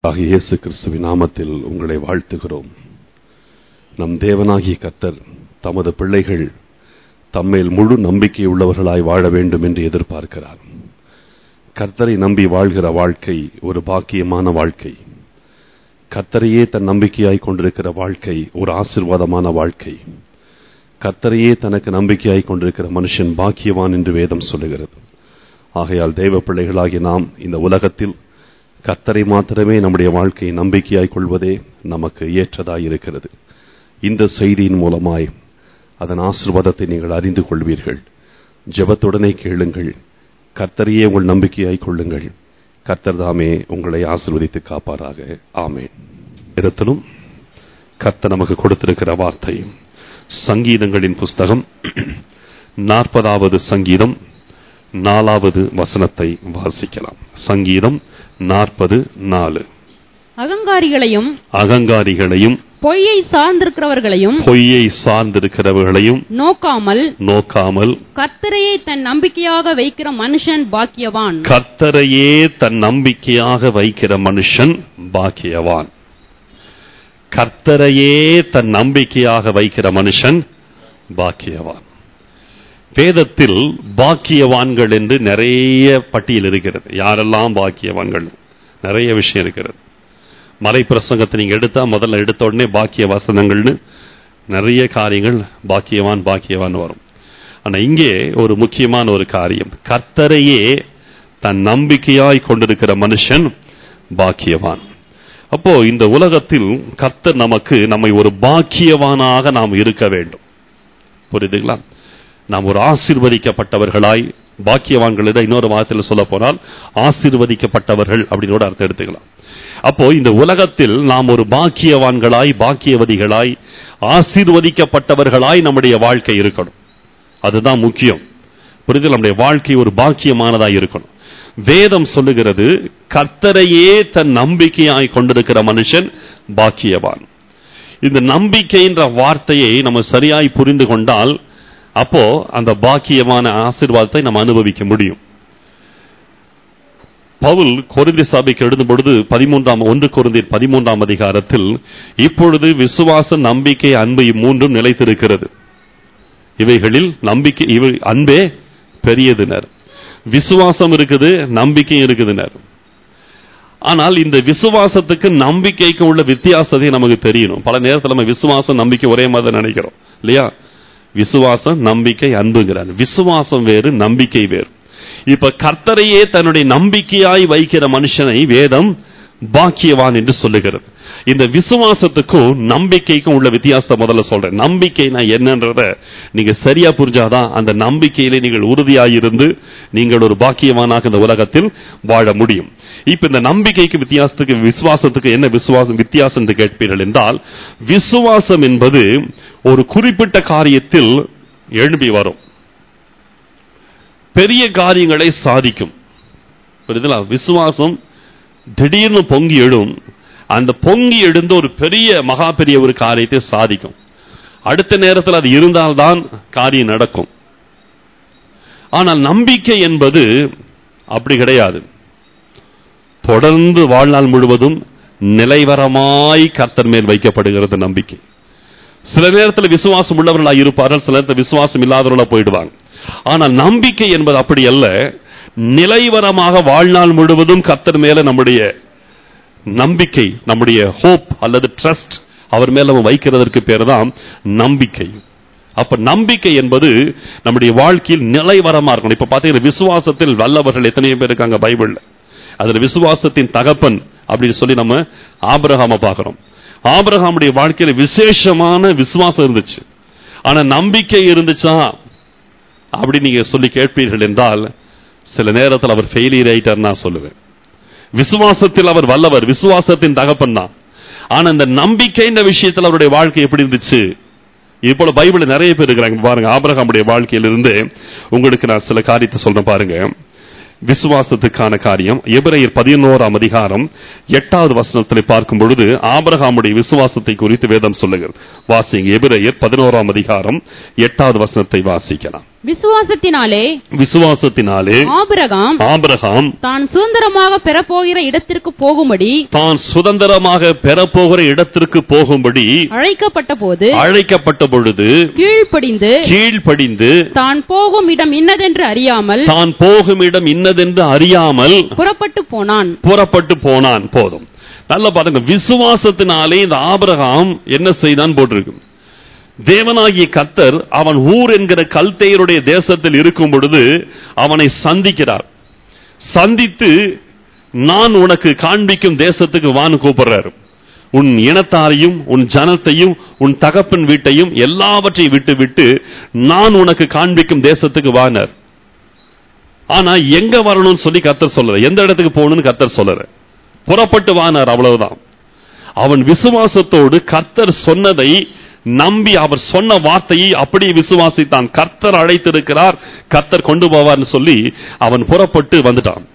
ஆகிய இயேசு கிறிஸ்துவின் நாமத்தில் உங்களை வாழ்த்துகிறோம் நம் தேவனாகிய கர்த்தர் தமது பிள்ளைகள் தம்மேல் முழு நம்பிக்கை உள்ளவர்களாய் வாழ வேண்டும் என்று எதிர்பார்க்கிறார் கர்த்தரை நம்பி வாழ்கிற வாழ்க்கை ஒரு பாக்கியமான வாழ்க்கை கர்த்தரையே தன் நம்பிக்கையாய் கொண்டிருக்கிற வாழ்க்கை ஒரு ஆசிர்வாதமான வாழ்க்கை கர்த்தரையே தனக்கு நம்பிக்கையாய் கொண்டிருக்கிற மனுஷன் பாக்கியவான் என்று வேதம் சொல்லுகிறது ஆகையால் தேவ பிள்ளைகளாகிய நாம் இந்த உலகத்தில் கர்த்தரை மாத்திரமே நம்முடைய வாழ்க்கையை நம்பிக்கையாய் கொள்வதே நமக்கு ஏற்றதாய் இருக்கிறது இந்த செய்தியின் மூலமாய் அதன் ஆசிர்வாதத்தை நீங்கள் அறிந்து கொள்வீர்கள் ஜெபத்துடனே கேளுங்கள் கர்த்தரையே உங்கள் நம்பிக்கையாய் கொள்ளுங்கள் கர்த்தர் தாமே உங்களை ஆசிர்வதித்து காப்பாராக ஆமேன் இடத்திலும் கர்த்தர் நமக்கு கொடுத்திருக்கிற வார்த்தை சங்கீதங்களின் புஸ்தகம் நாற்பதாவது சங்கீதம் நாலாவது வசனத்தை வாசிக்கலாம் சங்கீதம் நாற்பது நாலு அகங்காரிகளையும் அகங்காரிகளையும் பொய்யை சார்ந்திருக்கிறவர்களையும் பொய்யை சார்ந்திருக்கிறவர்களையும் நோக்காமல் நோக்காமல் கர்த்தரையே தன் நம்பிக்கையாக வைக்கிற மனுஷன் பாக்கியவான் கர்த்தரையே தன் நம்பிக்கையாக வைக்கிற மனுஷன் பாக்கியவான் கர்த்தரையே தன் நம்பிக்கையாக வைக்கிற மனுஷன் பாக்கியவான் வேதத்தில் பாக்கியவான்கள் என்று நிறைய பட்டியல் இருக்கிறது யாரெல்லாம் பாக்கியவான்கள் நிறைய விஷயம் இருக்கிறது மலை பிரசங்கத்தை நீங்க எடுத்தா முதல்ல எடுத்த உடனே பாக்கிய வசனங்கள்னு நிறைய காரியங்கள் பாக்கியவான் பாக்கியவான் வரும் ஆனா இங்கே ஒரு முக்கியமான ஒரு காரியம் கர்த்தரையே தன் நம்பிக்கையாய் கொண்டிருக்கிற மனுஷன் பாக்கியவான் அப்போ இந்த உலகத்தில் கர்த்தர் நமக்கு நம்மை ஒரு பாக்கியவானாக நாம் இருக்க வேண்டும் புரியுதுங்களா நாம் ஒரு ஆசீர்வதிக்கப்பட்டவர்களாய் பாக்கியவான்களிடம் இன்னொரு வார்த்தையில் சொல்ல போனால் ஆசீர்வதிக்கப்பட்டவர்கள் அப்படின்னு கூட அர்த்தம் எடுத்துக்கலாம் அப்போ இந்த உலகத்தில் நாம் ஒரு பாக்கியவான்களாய் பாக்கியவதிகளாய் ஆசீர்வதிக்கப்பட்டவர்களாய் நம்முடைய வாழ்க்கை இருக்கணும் அதுதான் முக்கியம் புரிதல் நம்முடைய வாழ்க்கை ஒரு பாக்கியமானதாய் இருக்கணும் வேதம் சொல்லுகிறது கர்த்தரையே தன் நம்பிக்கையாய் கொண்டிருக்கிற மனுஷன் பாக்கியவான் இந்த நம்பிக்கைன்ற வார்த்தையை நம்ம சரியாய் புரிந்து கொண்டால் அப்போ அந்த பாக்கியமான ஆசீர்வாதத்தை நம்ம அனுபவிக்க முடியும் பவுல் கொரிந்தி சபைக்கு எழுதும் பொழுது பதிமூன்றாம் ஒன்று கொரிந்தியர் பதிமூன்றாம் அதிகாரத்தில் இப்பொழுது விசுவாச நம்பிக்கை அன்பு மூன்றும் நிலைத்திருக்கிறது இவைகளில் நம்பிக்கை இவை அன்பே பெரியதுனர் விசுவாசம் இருக்குது நம்பிக்கை இருக்குதுனர் ஆனால் இந்த விசுவாசத்துக்கு நம்பிக்கைக்கு உள்ள வித்தியாசத்தை நமக்கு தெரியணும் பல நேரத்தில் நம்ம விசுவாசம் நம்பிக்கை ஒரே மாதிரி நினைக்கிறோம் இல்லையா விசுவாசம் நம்பிக்கை அன்புங்கிறார் விசுவாசம் வேறு நம்பிக்கை வேறு இப்ப கர்த்தரையே தன்னுடைய நம்பிக்கையாய் வைக்கிற மனுஷனை வேதம் பாக்கியவான் என்று சொல்லுகிறது இந்த விசுவாசத்துக்கும் நம்பிக்கைக்கும் உள்ள வித்தியாசத்தை முதல்ல சொல்றேன் நம்பிக்கைனா என்னன்றத நீங்க சரியா புரிஞ்சாதான் அந்த நம்பிக்கையிலே நீங்கள் உறுதியாயிருந்து நீங்கள் ஒரு பாக்கியவானாக இந்த உலகத்தில் வாழ முடியும் இப்ப இந்த நம்பிக்கைக்கு வித்தியாசத்துக்கு விசுவாசத்துக்கு என்ன விசுவாசம் வித்தியாசம் என்று கேட்பீர்கள் என்றால் விசுவாசம் என்பது ஒரு குறிப்பிட்ட காரியத்தில் எழும்பி வரும் பெரிய காரியங்களை சாதிக்கும் புரியுதுங்களா விசுவாசம் திடீர்னு பொங்கி எழும் அந்த பொங்கி எழுந்து ஒரு பெரிய மகா பெரிய ஒரு காரியத்தை சாதிக்கும் அடுத்த நேரத்தில் அது இருந்தால்தான் காரியம் நடக்கும் ஆனால் நம்பிக்கை என்பது அப்படி கிடையாது தொடர்ந்து வாழ்நாள் முழுவதும் நிலைவரமாய் கர்த்தர் மேல் வைக்கப்படுகிறது நம்பிக்கை சில நேரத்தில் விசுவாசம் உள்ளவர்களாக இருப்பார்கள் சில நேரத்தில் விசுவாசம் இல்லாதவர்களாக போயிடுவாங்க ஆனால் நம்பிக்கை என்பது அப்படி அல்ல நிலைவரமாக வாழ்நாள் முழுவதும் கர்த்தர் மேல நம்முடைய நம்பிக்கை நம்முடைய ஹோப் அல்லது ட்ரஸ்ட் அவர் மேல நம்ம வைக்கிறதற்கு பேர் தான் நம்பிக்கை அப்ப நம்பிக்கை என்பது நம்முடைய வாழ்க்கையில் நிலைவரமா இருக்கணும் இப்ப பாத்தீங்கன்னா விசுவாசத்தில் வல்லவர்கள் எத்தனையோ பேர் இருக்காங்க பைபிள்ல அதுல விசுவாசத்தின் தகப்பன் அப்படின்னு சொல்லி நம்ம ஆபிரகாம பாக்குறோம் ஆபிரகாமுடைய வாழ்க்கையில விசேஷமான விசுவாசம் இருந்துச்சு ஆனா நம்பிக்கை இருந்துச்சா அப்படி நீங்க சொல்லி கேட்பீர்கள் என்றால் சில நேரத்தில் அவர் ஃபெயிலியர் ஆயிட்டார் நான் சொல்லுவேன் விசுவாசத்தில் அவர் வல்லவர் விசுவாசத்தின் தகப்பன் தான் ஆனா இந்த நம்பிக்கைன்ற விஷயத்தில் அவருடைய வாழ்க்கை எப்படி இருந்துச்சு இது போல பைபிள் நிறைய பேர் இருக்கிறாங்க பாருங்க ஆபிரகாமுடைய வாழ்க்கையிலிருந்து உங்களுக்கு நான் சில காரியத்தை சொல்றேன் பாருங்க விசுவாசத்துக்கான காரியம் எபிரேயர் பதினோராம் அதிகாரம் எட்டாவது வசனத்தில் பார்க்கும் பொழுது ஆபிரகாமுடைய விசுவாசத்தை குறித்து வேதம் சொல்லுகிறது வாசிங்க எபிரேயர் பதினோராம் அதிகாரம் எட்டாவது வசனத்தை வாசிக்கலாம் விசுவாசத்தினாலே விசுவாசத்தினாலே ஆபிரகாம் ஆபிரகாம் தான் சுதந்திரமாக பெறப்போகிற இடத்திற்கு போகும்படி தான் சுதந்திரமாக பெறப்போகிற இடத்திற்கு போகும்படி அழைக்கப்பட்ட போது அழைக்கப்பட்ட பொழுது கீழ்ப்படிந்து கீழ்ப்படிந்து தான் போகும் இடம் இன்னதென்று அறியாமல் தான் போகும் இடம் இன்னதென்று அறியாமல் புறப்பட்டு போனான் புறப்பட்டு போனான் போதும் நல்லா பாருங்க விசுவாசத்தினாலே இந்த ஆபிரகாம் என்ன செய்தான் போட்டிருக்கு தேவனாகிய கத்தர் அவன் ஊர் என்கிற கல்தேயருடைய தேசத்தில் இருக்கும் பொழுது அவனை சந்திக்கிறார் சந்தித்து நான் உனக்கு காண்பிக்கும் தேசத்துக்கு வான்னு கூப்பிடுறாரு உன் இனத்தாரையும் உன் ஜனத்தையும் உன் தகப்பன் வீட்டையும் எல்லாவற்றையும் விட்டு விட்டு நான் உனக்கு காண்பிக்கும் தேசத்துக்கு வானார் ஆனா எங்க வரணும்னு சொல்லி கத்தர் சொல்லல எந்த இடத்துக்கு போகணும்னு கத்தர் சொல்லல புறப்பட்டு வானார் அவ்வளவுதான் அவன் விசுவாசத்தோடு கர்த்தர் சொன்னதை நம்பி அவர் சொன்ன வார்த்தையை அப்படியே விசுவாசித்தான் கர்த்தர் அழைத்திருக்கிறார் கர்த்தர் கொண்டு போவார்னு சொல்லி அவன் புறப்பட்டு வந்துட்டான்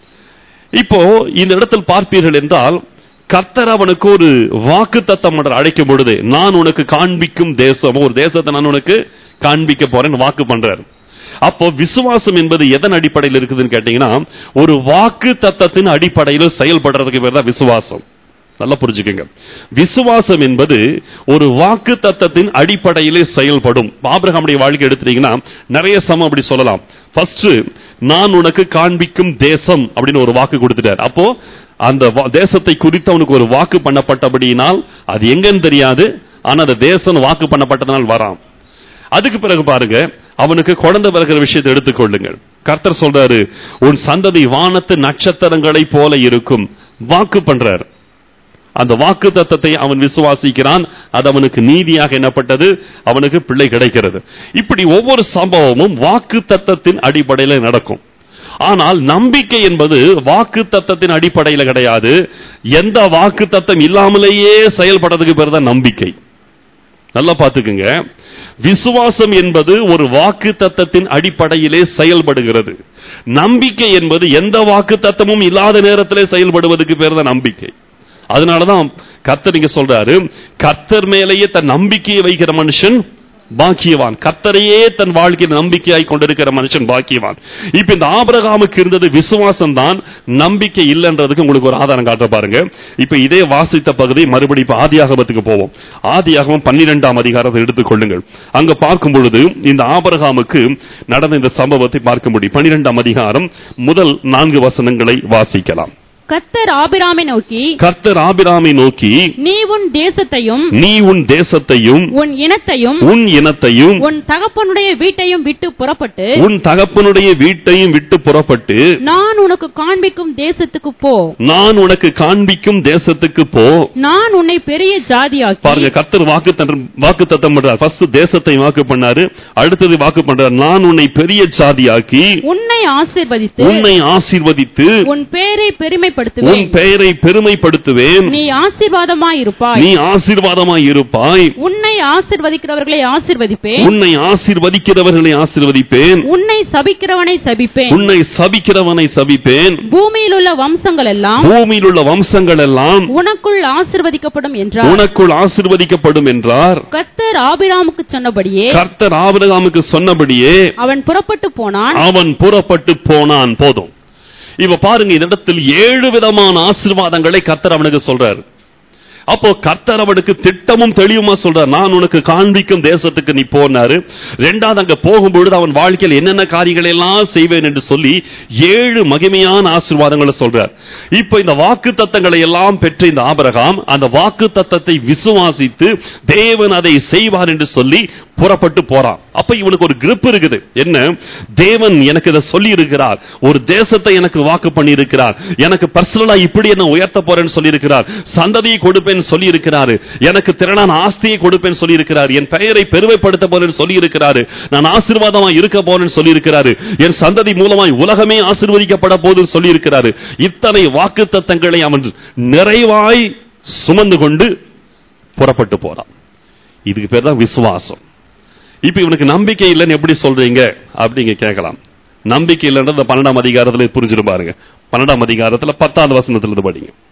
இப்போ இந்த இடத்தில் பார்ப்பீர்கள் என்றால் கர்த்தர் அவனுக்கு ஒரு வாக்கு தத்தம் அழைக்கும் பொழுது நான் உனக்கு காண்பிக்கும் தேசம் ஒரு தேசத்தை நான் உனக்கு காண்பிக்க போறேன்னு வாக்கு பண்றாரு அப்போ விசுவாசம் என்பது எதன் அடிப்படையில் இருக்குதுன்னு கேட்டீங்கன்னா ஒரு வாக்கு தத்தத்தின் அடிப்படையில் செயல்படுறதுக்கு பேர் தான் விசுவாசம் நல்லா புரிஞ்சுக்கங்க விசுவாசம் என்பது ஒரு வாக்கு தத்தத்தின் அடிப்படையிலே செயல்படும் ஆபிரகாமுடைய வாழ்க்கை எடுத்துட்டீங்கன்னா நிறைய சமம் அப்படி சொல்லலாம் ஃபர்ஸ்ட் நான் உனக்கு காண்பிக்கும் தேசம் அப்படின்னு ஒரு வாக்கு கொடுத்துட்டார் அப்போ அந்த வா- தேசத்தை குறித்து அவனுக்கு ஒரு வாக்கு பண்ணப்பட்டபடியினால் அது எங்கன்னு தெரியாது ஆனா அந்த தேசம் வாக்கு பண்ணப்பட்டதனால் வரான் அதுக்கு பிறகு பாருங்க அவனுக்கு குழந்தை பிறகுற விஷயத்தை எடுத்துக்கொள்ளுங்கள் கர்த்தர் சொல்றாரு உன் சந்ததி வானத்து நட்சத்திரங்களைப் போல இருக்கும் வாக்கு பண்றார் அந்த வாக்கு தத்தத்தை அவன் விசுவாசிக்கிறான் அது அவனுக்கு நீதியாக எண்ணப்பட்டது அவனுக்கு பிள்ளை கிடைக்கிறது இப்படி ஒவ்வொரு சம்பவமும் வாக்கு தத்தத்தின் அடிப்படையில் நடக்கும் ஆனால் நம்பிக்கை என்பது வாக்கு தத்தத்தின் அடிப்படையில் கிடையாது எந்த வாக்கு தத்தம் இல்லாமலேயே செயல்படுறதுக்கு பேர் தான் நம்பிக்கை நல்லா பார்த்துக்குங்க விசுவாசம் என்பது ஒரு வாக்கு தத்தத்தின் அடிப்படையிலே செயல்படுகிறது நம்பிக்கை என்பது எந்த வாக்கு தத்தமும் இல்லாத நேரத்திலே செயல்படுவதற்கு பேர் தான் நம்பிக்கை அதனாலதான் கர்த்தர் இங்க சொல்றாரு கர்த்தர் மேலேயே தன் நம்பிக்கையை வைக்கிற மனுஷன் பாக்கியவான் கர்த்தரையே தன் வாழ்க்கையில் நம்பிக்கையாய் கொண்டிருக்கிற மனுஷன் பாக்கியவான் இப்ப இந்த ஆபிரகாமுக்கு இருந்தது விசுவாசம் தான் நம்பிக்கை இல்லைன்றதுக்கு உங்களுக்கு ஒரு ஆதாரம் காட்ட பாருங்க இப்ப இதே வாசித்த பகுதி மறுபடி இப்ப ஆதியாகமத்துக்கு போவோம் ஆதியாகமம் பன்னிரெண்டாம் அதிகாரத்தை எடுத்துக்கொள்ளுங்கள் அங்க பார்க்கும் பொழுது இந்த ஆபிரகாமுக்கு நடந்த இந்த சம்பவத்தை பார்க்க முடியும் பன்னிரெண்டாம் அதிகாரம் முதல் நான்கு வசனங்களை வாசிக்கலாம் கத்தர் ஆபிராமை நோக்கி கர்த்தர் ஆபிராமை நோக்கி நீ உன் தேசத்தையும் நீ உன் தேசத்தையும் உன் இனத்தையும் உன் இனத்தையும் உன் தகப்பனுடைய வீட்டையும் விட்டு புறப்பட்டு உன் தகப்பனுடைய வீட்டையும் விட்டு புறப்பட்டு நான் உனக்கு காண்பிக்கும் தேசத்துக்கு போ நான் உனக்கு காண்பிக்கும் தேசத்துக்கு போ நான் உன்னை பெரிய ஜாதியாக்கி பாருங்க கர்த்தர் வாக்கு வாக்கு தத்தம் பண்றார் ஃபர்ஸ்ட் தேசத்தை வாக்கு பண்ணாரு அடுத்தது வாக்கு பண்றார் நான் உன்னை பெரிய ஜாதியாக்கி உன்னை ஆசீர்வதித்து உன்னை ஆசீர்வதித்து உன் பேரை உன் பெருமைப்படுத்துவேன் பெயரை பெருமைப்படுத்துவேன் நீ ஆசீர்வாதமாயிருப்பாய் நீ ஆசீர்வாதமாய் இருப்பாய் உன்னை ஆசீர்வதிக்கிறவர்களை ஆசீர்வதிப்பேன் உன்னை ஆசீர்வதிக்கிறவர்களை ஆசீர்வதிப்பேன் உன்னை சபிக்கிறவனை சபிப்பேன் உன்னை சபிக்கிறவனை சபிப்பேன் பூமியில் உள்ள வம்சங்கள் எல்லாம் பூமியில் உள்ள வம்சங்கள் எல்லாம் உனக்குள் ஆசீர்வதிக்கப்படும் என்றார் உனக்குள் ஆசீர்வதிக்கப்படும் என்றார் கர்த்தர் ஆபிராமுக்கு சொன்னபடியே கர்த்தர் ஆபிரகாமுக்கு சொன்னபடியே அவன் புறப்பட்டு போனான் அவன் புறப்பட்டு போனான் போதும் இப்ப பாருங்க இந்த இடத்தில் ஏழு விதமான ஆசீர்வாதங்களை கர்த்தர் அவனுக்கு சொல்றாரு அப்போ கர்த்தர் அவனுக்கு திட்டமும் தெளிவுமா சொல்றார் நான் உனக்கு காண்பிக்கும் தேசத்துக்கு நீ போனாரு ரெண்டாவது அங்க போகும்பொழுது அவன் வாழ்க்கையில் என்னென்ன காரியங்களை எல்லாம் செய்வேன் என்று சொல்லி ஏழு மகிமையான ஆசீர்வாதங்களை சொல்றார் இப்ப இந்த வாக்கு தத்தங்களை எல்லாம் பெற்ற இந்த ஆபரகாம் அந்த வாக்கு தத்தத்தை விசுவாசித்து தேவன் அதை செய்வார் என்று சொல்லி புறப்பட்டு போறான் அப்ப இவனுக்கு ஒரு grip இருக்குது என்ன தேவன் எனக்கு இதை சொல்லி இருக்கிறார் ஒரு தேசத்தை எனக்கு வாக்கு பண்ணி இருக்கிறார் எனக்கு பர்சனலா இப்படி என்ன உயர்த்த போறேன்னு சொல்லி இருக்கிறார் சந்ததியை கொடுப்பேன்னு சொல்லி இருக்கிறாரு எனக்கு திறனான ஆஸ்தியை கொடுப்பேன்னு சொல்லி இருக்கிறார் என் பெயரை பெருமைப்படுத்த போறேன்னு சொல்லி இருக்கிறாரு நான் ஆசீர்வாதமா இருக்க போறேன்னு சொல்லி இருக்கிறாரு என் சந்ததி மூலமாய் உலகமே ஆசீர்வதிக்கப்பட போதுன்னு சொல்லி இருக்கிறாரு இத்தனை வாக்கு தத்தங்களை அவன் நிறைவாய் சுமந்து கொண்டு புறப்பட்டு போறான் இதுக்கு பேர் தான் விசுவாசம் இப்ப இவனுக்கு நம்பிக்கை இல்லைன்னு எப்படி சொல்றீங்க அப்படிங்க கேட்கலாம் நம்பிக்கை இல்லைன்றது பன்னெண்டாம் அதிகாரத்துல புரிஞ்சிடும் பாருங்க பன்னெண்டாம் அதிகாரத்துல பத்தாவது வசனத்துல இருந்து படிங்க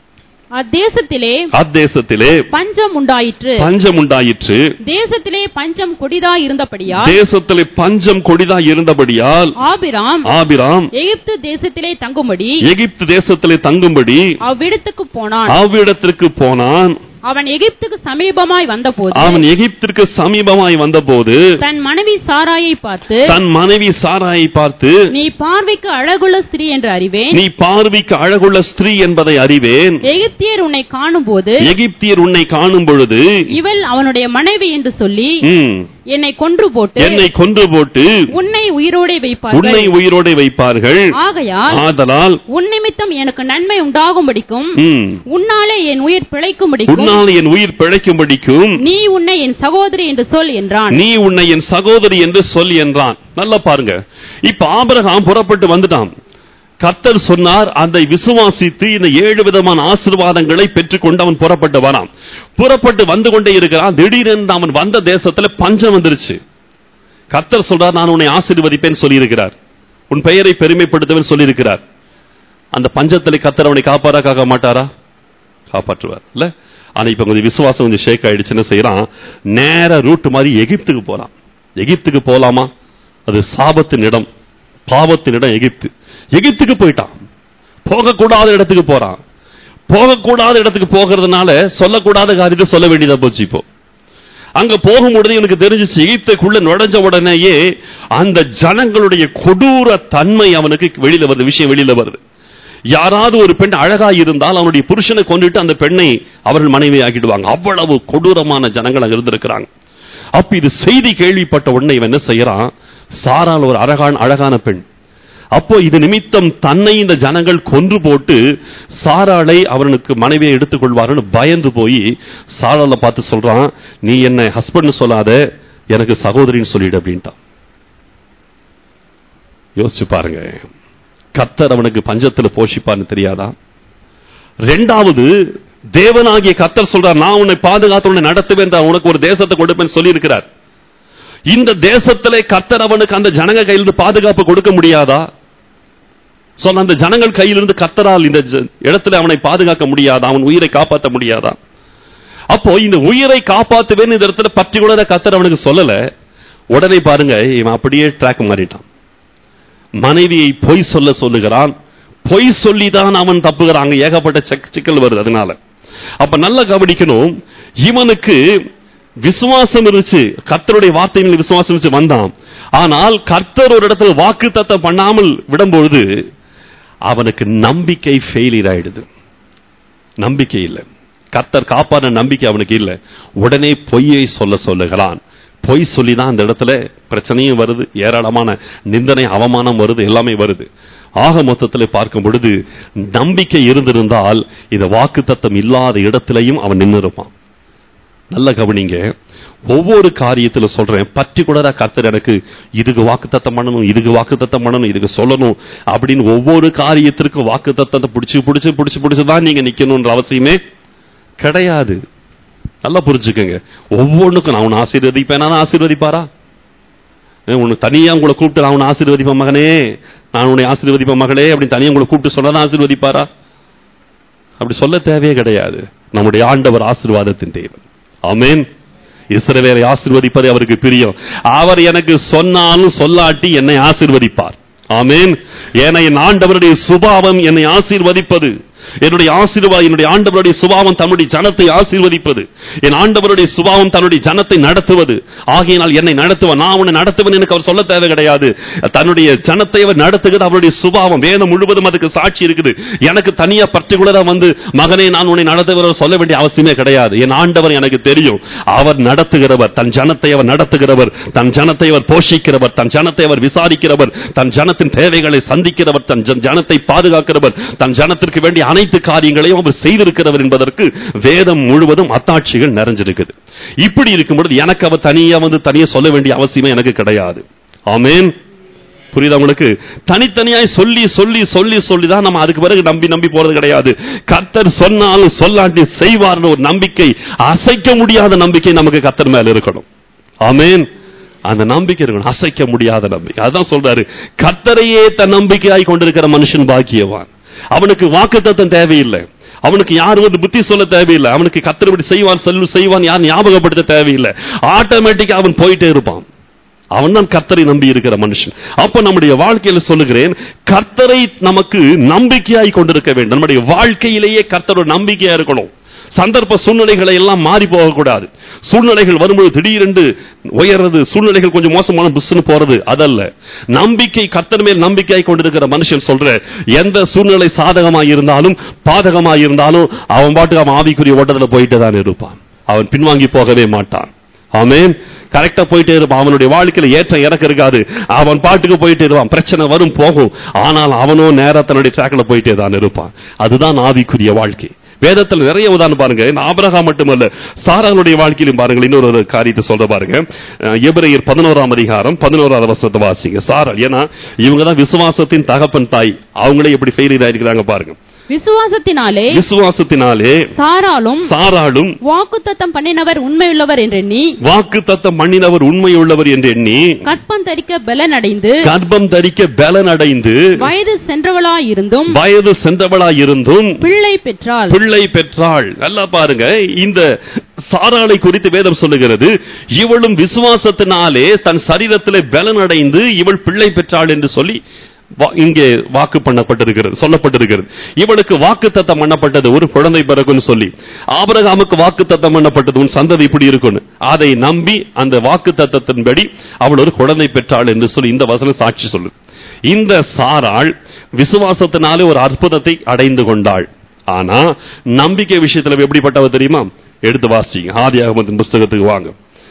அத்தேசத்திலே அத்தேசத்திலே பஞ்சம் உண்டாயிற்று பஞ்சம் உண்டாயிற்று தேசத்திலே பஞ்சம் கொடிதாய் இருந்தபடியால் தேசத்திலே பஞ்சம் கொடிதா இருந்தபடியால் ஆபிராம் ஆபிராம் எகிப்து தேசத்திலே தங்கும்படி எகிப்து தேசத்திலே தங்கும்படி அவ்விடத்துக்கு போனான் அவ்விடத்திற்கு போனான் அவன் எகிப்துக்கு சமீபமாய் வந்தபோது அவன் எகிப்திற்கு சமீபமாய் வந்தபோது தன் மனைவி சாராயை பார்த்து தன் மனைவி சாராயை பார்த்து நீ பார்வைக்கு அழகுள்ள ஸ்திரீ என்று அறிவேன் நீ பார்வைக்கு அழகுள்ள ஸ்திரீ என்பதை அறிவேன் எகிப்தியர் உன்னை காணும்போது எகிப்தியர் உன்னை காணும் பொழுது இவள் அவனுடைய மனைவி என்று சொல்லி ம், என்னை கொன்று போட்டு என்னை கொன்று போட்டு உன்னை உயிரோடே உன்னை வைப்பார்கள் உயிரோടെ வைப்பார்கள் ஆகையால் ஆதலால் உன் நிமித்தம் எனக்கு நன்மை உண்டாகும்படிக்கும் ம், உன்னாலே என் உயிர் பிழைக்கும்படிக்கும் உன்னால் என் உயிர் பிழைக்கும்படிக்கும் நீ உன்னை என் சகோதரி என்று சொல் என்றான் நீ உன்னை என் சகோதரி என்று சொல் என்றான் நல்லா பாருங்க இப்ப ஆபிரகாம் புறப்பட்டு வந்துட்டான் கர்த்தர் சொன்னார் அதை விசுவாசித்து இந்த ஏழு விதமான ஆசீர்வாதங்களை பெற்றுக்கொண்டு அவன் புறப்பட்டு வரான் புறப்பட்டு வந்து கொண்டே இருக்கிறான் திடீரென்று அவன் வந்த தேசத்துல பஞ்சம் வந்துருச்சு கர்த்தர் சொல்றார் நான் உன்னை ஆசீர்வதிப்பேன் சொல்லியிருக்கிறார் உன் பெயரை பெருமைப்படுத்துவேன் சொல்லியிருக்கிறார் அந்த பஞ்சத்திலே கர்த்தர் அவனை காப்பாரா காக்க மாட்டாரா காப்பாற்றுவார் இல்ல ஆனா இப்ப கொஞ்சம் விசுவாசம் கொஞ்சம் ஷேக் ஆயிடுச்சு என்ன செய்யறான் நேர ரூட் மாதிரி எகிப்துக்கு போறான் எகிப்துக்கு போலாமா அது சாபத்தின் இடம் பாவத்தின் இடம் எகிப்து எகிப்துக்கு போயிட்டான் போகக்கூடாத இடத்துக்கு போறான் போகக்கூடாத இடத்துக்கு போகிறதுனால சொல்லக்கூடாத காரியத்தை சொல்ல வேண்டியதா போச்சு இப்போ அங்க போகும்பொழுது எனக்கு தெரிஞ்சிச்சு எகிப்துக்குள்ள நுழைஞ்ச உடனேயே அந்த ஜனங்களுடைய கொடூர தன்மை அவனுக்கு வெளியில வருது விஷயம் வெளியில வருது யாராவது ஒரு பெண் அழகா இருந்தால் அவனுடைய புருஷனை கொண்டுட்டு அந்த பெண்ணை அவர்கள் மனைவி ஆக்கிடுவாங்க அவ்வளவு கொடூரமான ஜனங்கள் அங்க இருந்திருக்கிறாங்க அப்ப இது செய்தி கேள்விப்பட்ட உடனே இவன் என்ன செய்யறான் சாரால் ஒரு அழகான அழகான பெண் அப்போ இது நிமித்தம் தன்னை இந்த ஜனங்கள் கொன்று போட்டு சாராளை அவனுக்கு மனைவியை எடுத்துக்கொள்வாருன்னு பயந்து போய் சாராளை பார்த்து சொல்றான் நீ என்ன ஹஸ்பண்ட் சொல்லாத எனக்கு சகோதரின்னு சொல்லிடு அப்படின்ட்டான் யோசிச்சு பாருங்க கத்தர் அவனுக்கு பஞ்சத்துல போஷிப்பான்னு தெரியாதா ரெண்டாவது தேவனாகிய கத்தர் சொல்றார் நான் உன்னை பாதுகாத்து உன்னை நடத்துவேன் தான் உனக்கு ஒரு தேசத்தை கொடுப்பேன் சொல்லி இருக்கிறார் இந்த தேசத்திலே கத்தர் அவனுக்கு அந்த ஜனங்க கையிலிருந்து பாதுகாப்பு கொடுக்க முடியாதா சொன்ன அந்த ஜனங்கள் கையிலிருந்து கத்தரால் இந்த ஜ- இடத்துல அவனை பாதுகாக்க முடியாதா அவன் உயிரை காப்பாற்ற முடியாதா அப்போ இந்த உயிரை காப்பாத்துவேன் இந்த இடத்துல பர்டிகுலரா கத்தர் அவனுக்கு சொல்லல உடனே பாருங்க இவன் அப்படியே ட்ராக் மாறிட்டான் மனைவியை பொய் சொல்ல சொல்லுகிறான் பொய் சொல்லிதான் அவன் தப்புகிறான் அங்க ஏகப்பட்ட சிக்- சிக்கல் வருது அதனால அப்ப நல்லா கவனிக்கணும் இவனுக்கு விசுவாசம் இருந்துச்சு கர்த்தருடைய வார்த்தைகளில் விசுவாசம் இருந்துச்சு வந்தான் ஆனால் கர்த்தர் ஒரு இடத்துல வாக்கு பண்ணாமல் விடும்பொழுது அவனுக்கு நம்பிக்கை ஃபெயிலியர் ஆயிடுது நம்பிக்கை இல்லை கர்த்தர் காப்பான நம்பிக்கை அவனுக்கு இல்லை உடனே பொய்யை சொல்ல சொல்லுகிறான் பொய் சொல்லி தான் அந்த இடத்துல பிரச்சனையும் வருது ஏராளமான நிந்தனை அவமானம் வருது எல்லாமே வருது ஆக மொத்தத்தில் பார்க்கும் பொழுது நம்பிக்கை இருந்திருந்தால் இந்த வாக்கு தத்தம் இல்லாத இடத்திலையும் அவன் நின்று இருப்பான் நல்ல கவனிங்க ஒவ்வொரு காரியத்துல சொல்றேன் பர்டிகுலரா கர்த்தர் எனக்கு இதுக்கு வாக்குத்தத்தம் பண்ணணும் இதுக்கு வாக்குத்தத்தம் பண்ணணும் இதுக்கு சொல்லணும் அப்படின்னு ஒவ்வொரு காரியத்திற்கும் வாக்குத்தத்தத்தை பிடிச்சு பிடிச்சு பிடிச்சு பிடிச்சு தான் நீங்க நிக்கணும்ன்ற அவசியமே கிடையாது நல்லா புரிஞ்சுக்கங்க ஒவ்வொன்றுக்கும் நான் உன்னை ஆசீர்வதிப்பேன் நான் ஆசீர்வதிப்பாரா ஏன் உன்னை தனியா உங்களை கூப்பிட்டு நான் உன்னை ஆசீர்வதிப்பேன் மகனே நான் உன்னை ஆசீர்வதிப்பேன் மகளே அப்படின்னு தனியா உங்களை கூப்பிட்டு சொன்னா ஆசீர்வதிப்பாரா அப்படி சொல்ல தேவையே கிடையாது நம்முடைய ஆண்டவர் ஆசீர்வாதத்தின் தேவன் ஆமென் இஸ்ரவேலை ஆசீர்வதிப்பது அவருக்கு பிரியம் அவர் எனக்கு சொன்னாலும் சொல்லாட்டி என்னை ஆசீர்வதிப்பார் ஆமென் ஏன்னா என் ஆண்டவருடைய சுபாவம் என்னை ஆசீர்வதிப்பது என்னுடைய ஆசீர்வா என்னுடைய ஆண்டவருடைய சுபாவம் தன்னுடைய ஜனத்தை ஆசீர்வதிப்பது என் ஆண்டவருடைய சுபாவம் தன்னுடைய ஜனத்தை நடத்துவது ஆகையினால் என்னை நடத்துவன் நான் உன்னை நடத்துவன் எனக்கு அவர் சொல்ல தேவை கிடையாது தன்னுடைய ஜனத்தை அவர் நடத்துகிறது அவருடைய சுபாவம் வேதம் முழுவதும் அதுக்கு சாட்சி இருக்குது எனக்கு தனியா பர்டிகுலரா வந்து மகனே நான் உன்னை நடத்துகிறவர் சொல்ல வேண்டிய அவசியமே கிடையாது என் ஆண்டவர் எனக்கு தெரியும் அவர் நடத்துகிறவர் தன் ஜனத்தை அவர் நடத்துகிறவர் தன் ஜனத்தை அவர் போஷிக்கிறவர் தன் ஜனத்தை அவர் விசாரிக்கிறவர் தன் ஜனத்தின் தேவைகளை சந்திக்கிறவர் தன் ஜன- ஜனத்தை பாதுகாக்கிறவர் தன் ஜனத்திற்கு வேண்டிய அனைத்து காரியங்களையும் அவர் செய்திருக்கிறவர் என்பதற்கு வேதம் முழுவதும் அத்தாட்சிகள் நிறைஞ்சிருக்குது இப்படி இருக்கும் பொழுது எனக்கு அவர் தனியா வந்து தனியா சொல்ல வேண்டிய அவசியமே எனக்கு கிடையாது ஆமென் புரியுதா உங்களுக்கு தனித்தனியாய் சொல்லி சொல்லி சொல்லி சொல்லி தான் நம்ம அதுக்கு பிறகு நம்பி நம்பி போறது கிடையாது கர்த்தர் சொன்னாலும் சொல்லாட்டி செய்வார்னு ஒரு நம்பிக்கை அசைக்க முடியாத நம்பிக்கை நமக்கு கர்த்தர் மேல இருக்கணும் ஆமென் அந்த நம்பிக்கை இருக்கணும் அசைக்க முடியாத நம்பிக்கை அதான் சொல்றாரு கர்த்தரையே தன் நம்பிக்கையாய் கொண்டிருக்கிற மனுஷன் பாக்கியவான் அவனுக்கு வாக்குத்தத்தம் தேவையில்லை அவனுக்கு யாரும் வந்து புத்தி சொல்ல தேவையில்லை அவனுக்கு கத்தர் இப்படி செய்வான் செல்லு செய்வான் யார் ஞாபகப்படுத்த தேவையில்லை ஆட்டோமேட்டிக்கா அவன் போயிட்டே இருப்பான் அவன் தான் கர்த்தரை நம்பி இருக்கிற மனுஷன் அப்ப நம்முடைய வாழ்க்கையில சொல்லுகிறேன் கர்த்தரை நமக்கு நம்பிக்கையாய் கொண்டிருக்க வேண்டும் நம்முடைய வாழ்க்கையிலேயே கர்த்தரோட நம்பிக்கையா இருக்கணும் சந்தர்ப்ப சூழ்நிலைகளை எல்லாம் மாறி போகக்கூடாது சூழ்நிலைகள் வரும்போது திடீரென்று உயர்றது சூழ்நிலைகள் கொஞ்சம் மோசமான புஷ்னு போறது அதல்ல நம்பிக்கை கர்த்தர் மேல் நம்பிக்கையாய் கொண்டிருக்கிற மனுஷன் சொல்ற எந்த சூழ்நிலை சாதகமாய் இருந்தாலும் பாதகமாய் இருந்தாலும் அவன் பாட்டுக்கு அவன் ஆவிக்குரிய ஓட்டத்துல போயிட்டு தான் இருப்பான் அவன் பின்வாங்கி போகவே மாட்டான் ஆமென் கரெக்டா போயிட்டே இருப்பான் அவனுடைய வாழ்க்கையில ஏற்றம் இறக்க இருக்காது அவன் பாட்டுக்கு போயிட்டே இருப்பான் பிரச்சனை வரும் போகும் ஆனால் அவனும் நேரா தன்னுடைய ட்ராக்ல போயிட்டே தான் இருப்பான் அதுதான் ஆவிக்குரிய வாழ்க்கை வேதத்தில் நிறைய உதாரணம் பாருங்க இந்த ஆபிரகாம் மட்டுமல்ல சாராளுடைய வாழ்க்கையிலும் பாருங்க இன்னொரு ஒரு காரியத்தை சொல்ற பாருங்க அஹ் எபிரேயர் பதினோராம் அதிகாரம் பதினோராவது வருஷத்தை வாசிங்க சாராள் ஏன்னா இவங்க தான் விசுவாசத்தின் தகப்பன் தாய் அவங்களே எப்படி ஃபெயிலியர் ஆயிருக்கிறாங்க பாருங்க விசுவாசத்தினாலே விசுவாசத்தினாலே சாராலும் சாராளும் வாக்குத்தத்தம் பண்ணினவர் உண்மையுள்ளவர் என்றெண்ணி வாக்கு தத்தம் பண்ணினவர் உண்மையுள்ளவர் என்று எண்ணி கற்பம் தரிக்க பலனடைந்து கர்ப்பம் தரிக்க பலன் அடைந்து வயது சென்றவளாயிருந்தும் வயது சென்றவளாயிருந்தும் பிள்ளை பெற்றாள் பிள்ளை பெற்றாள் நல்லா பாருங்க இந்த சாராளை குறித்து வேதம் சொல்லுகிறது இவளும் விசுவாசத்தினாலே தன் சரீரத்திலே பலன் அடைந்து இவள் பிள்ளை பெற்றாள் என்று சொல்லி வா- இங்கே வாக்கு பண்ணப்பட்டிருக்கிறது சொல்லப்பட்டிருக்கிறது இவளுக்கு வாக்கு தத்தம் பண்ணப்பட்டது ஒரு குழந்தை பிறகுன்னு சொல்லி ஆபிரகாமுக்கு வாக்கு தத்தம் பண்ணப்பட்டது உன் சந்ததி இப்படி இருக்குன்னு அதை நம்பி அந்த வாக்கு தத்தத்தின்படி அவள் ஒரு குழந்தை பெற்றாள் என்று சொல்லி இந்த வசனம் சாட்சி சொல்லு இந்த சாராள் விசுவாசத்தினாலே ஒரு அற்புதத்தை அடைந்து கொண்டாள் ஆனா நம்பிக்கை விஷயத்துல எப்படிப்பட்டவ தெரியுமா எடுத்து வாசிங்க ஆதி அகமதின் புஸ்தகத்துக்கு வாங்க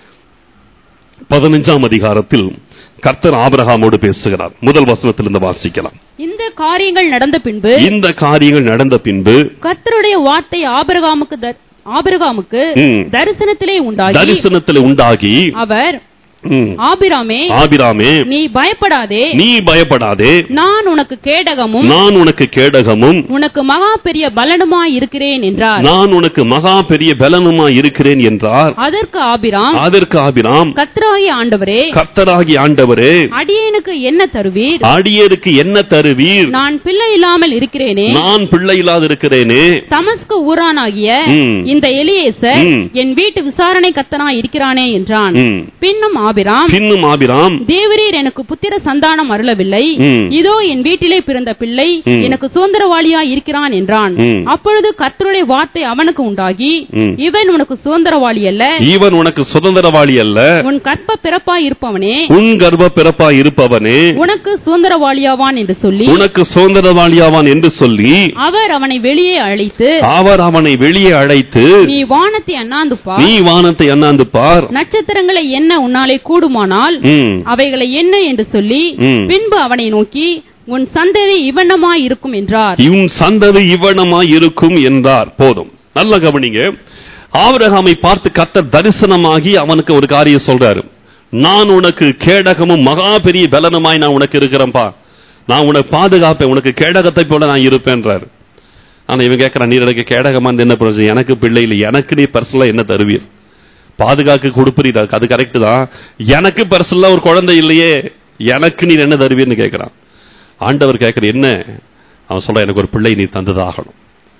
பதினஞ்சாம் அதிகாரத்தில் கர்த்தர் ஆபிரகாமோடு பேசுகிறார் முதல் வசனத்திலிருந்து வாசிக்கலாம் இந்த காரியங்கள் நடந்த பின்பு இந்த காரியங்கள் நடந்த பின்பு கர்த்தருடைய வார்த்தை ஆபிரகாமுக்கு தர்- ஆபிரகாமுக்கு ம். தரிசனத்திலே உண்டாகி தரிசனத்தில் உண்டாகி அவர் ம், ஆபிராமே ஆபிராமே நீ பயப்படாதே நீ பயப்படாதே நான் உனக்கு கேடகமும் நான் உனக்கு கேடகமும் உனக்கு மகா பெரிய பலனுமாய் இருக்கிறேன் என்றார் நான் உனக்கு மகா பெரிய பலனுமா இருக்கிறேன் என்றார் அதற்கு ஆபிராம் அதற்கு ஆபிராம் கர்த்தராகிய ஆண்டவரே கர்த்தராகி ஆண்டவரே அடியேனுக்கு என்ன தருவீர் அடியருக்கு என்ன தருவீர் நான் பிள்ளை இல்லாமல் இருக்கிறேனே நான் பிள்ளை இல்லாதிருக்கிறேனே தமஸ்கு ஊரானாகிய ம். இந்த எலியேசர் ம். என் வீட்டு விசாரணை கத்தனாய் இருக்கிறானே என்றான் ம். பின்னும் ஆபிராம் பின்னும் ஆபிராம் தேவரீர் எனக்கு புத்திர சந்தானம் அருளவில்லை ம். இதோ என் வீட்டிலே பிறந்த பிள்ளை ம். எனக்கு சுதந்திரவாளியாய் இருக்கிறான் என்றான் ம். அப்பொழுது கர்த்தருடைய வார்த்தை அவனுக்கு உண்டாகி ம். இவன் உனக்கு சுதந்திரவாளி அல்ல இவன் உனக்கு சுதந்திரவாளி அல்ல உன் கற்ப பிறப்பாய் இருப்பவனே உன் கர்ப்ப பிறப்பா இருப்பவனே உனக்கு சுதந்திரவாளியாவான் என்று சொல்லி உனக்கு சுதந்திரவாளியாவான் என்று சொல்லி அவர் அவனை வெளியே அழைத்து அவர் அவனை வெளியே அழைத்து நீ வானத்தை அண்ணாந்து பார் நீ வானத்தை அண்ணாந்து பார் நட்சத்திரங்களை என்ன உன்னாலே கூடுமானால் ம், அவைகளை என்ன என்று சொல்லி ம். பின்பு அவனை நோக்கி உன் சந்ததி இவண்ணமாய் இருக்கும் என்றார் இவன் சந்ததி இவ்வனமாய் இருக்கும் என்றார் போதும் நல்ல கவனிங்க ஆபிரகாமை பார்த்து கர்த்தர் தரிசனமாகி அவனுக்கு ஒரு காரியம் சொல்றாரு நான் உனக்கு கேடகமும் மகா பெரிய பலனுமாய் நான் உனக்கு இருக்கிறேன்பா நான் உனக்கு பாதுகாப்பேன் உனக்கு கேடகத்தை போல நான் இருப்பேன்றாரு ஆனா இவன் கேட்கிறான் நீர் எனக்கு கேடகமா இருந்து என்ன பிரச்சனை எனக்கு பிள்ளை இல்லை எனக்கு நீ பர்சனலா என்ன தருவீர் பாதுகாக்க கொடுப்புறீர் அது கரெக்ட் தான் எனக்கு பர்சனலா ஒரு குழந்தை இல்லையே எனக்கு நீர் என்ன தருவீர்னு கேட்கிறான் ஆண்டவர் கேட்கிற என்ன அவன் சொல்ற எனக்கு ஒரு பிள்ளை நீ தந்ததாகணும்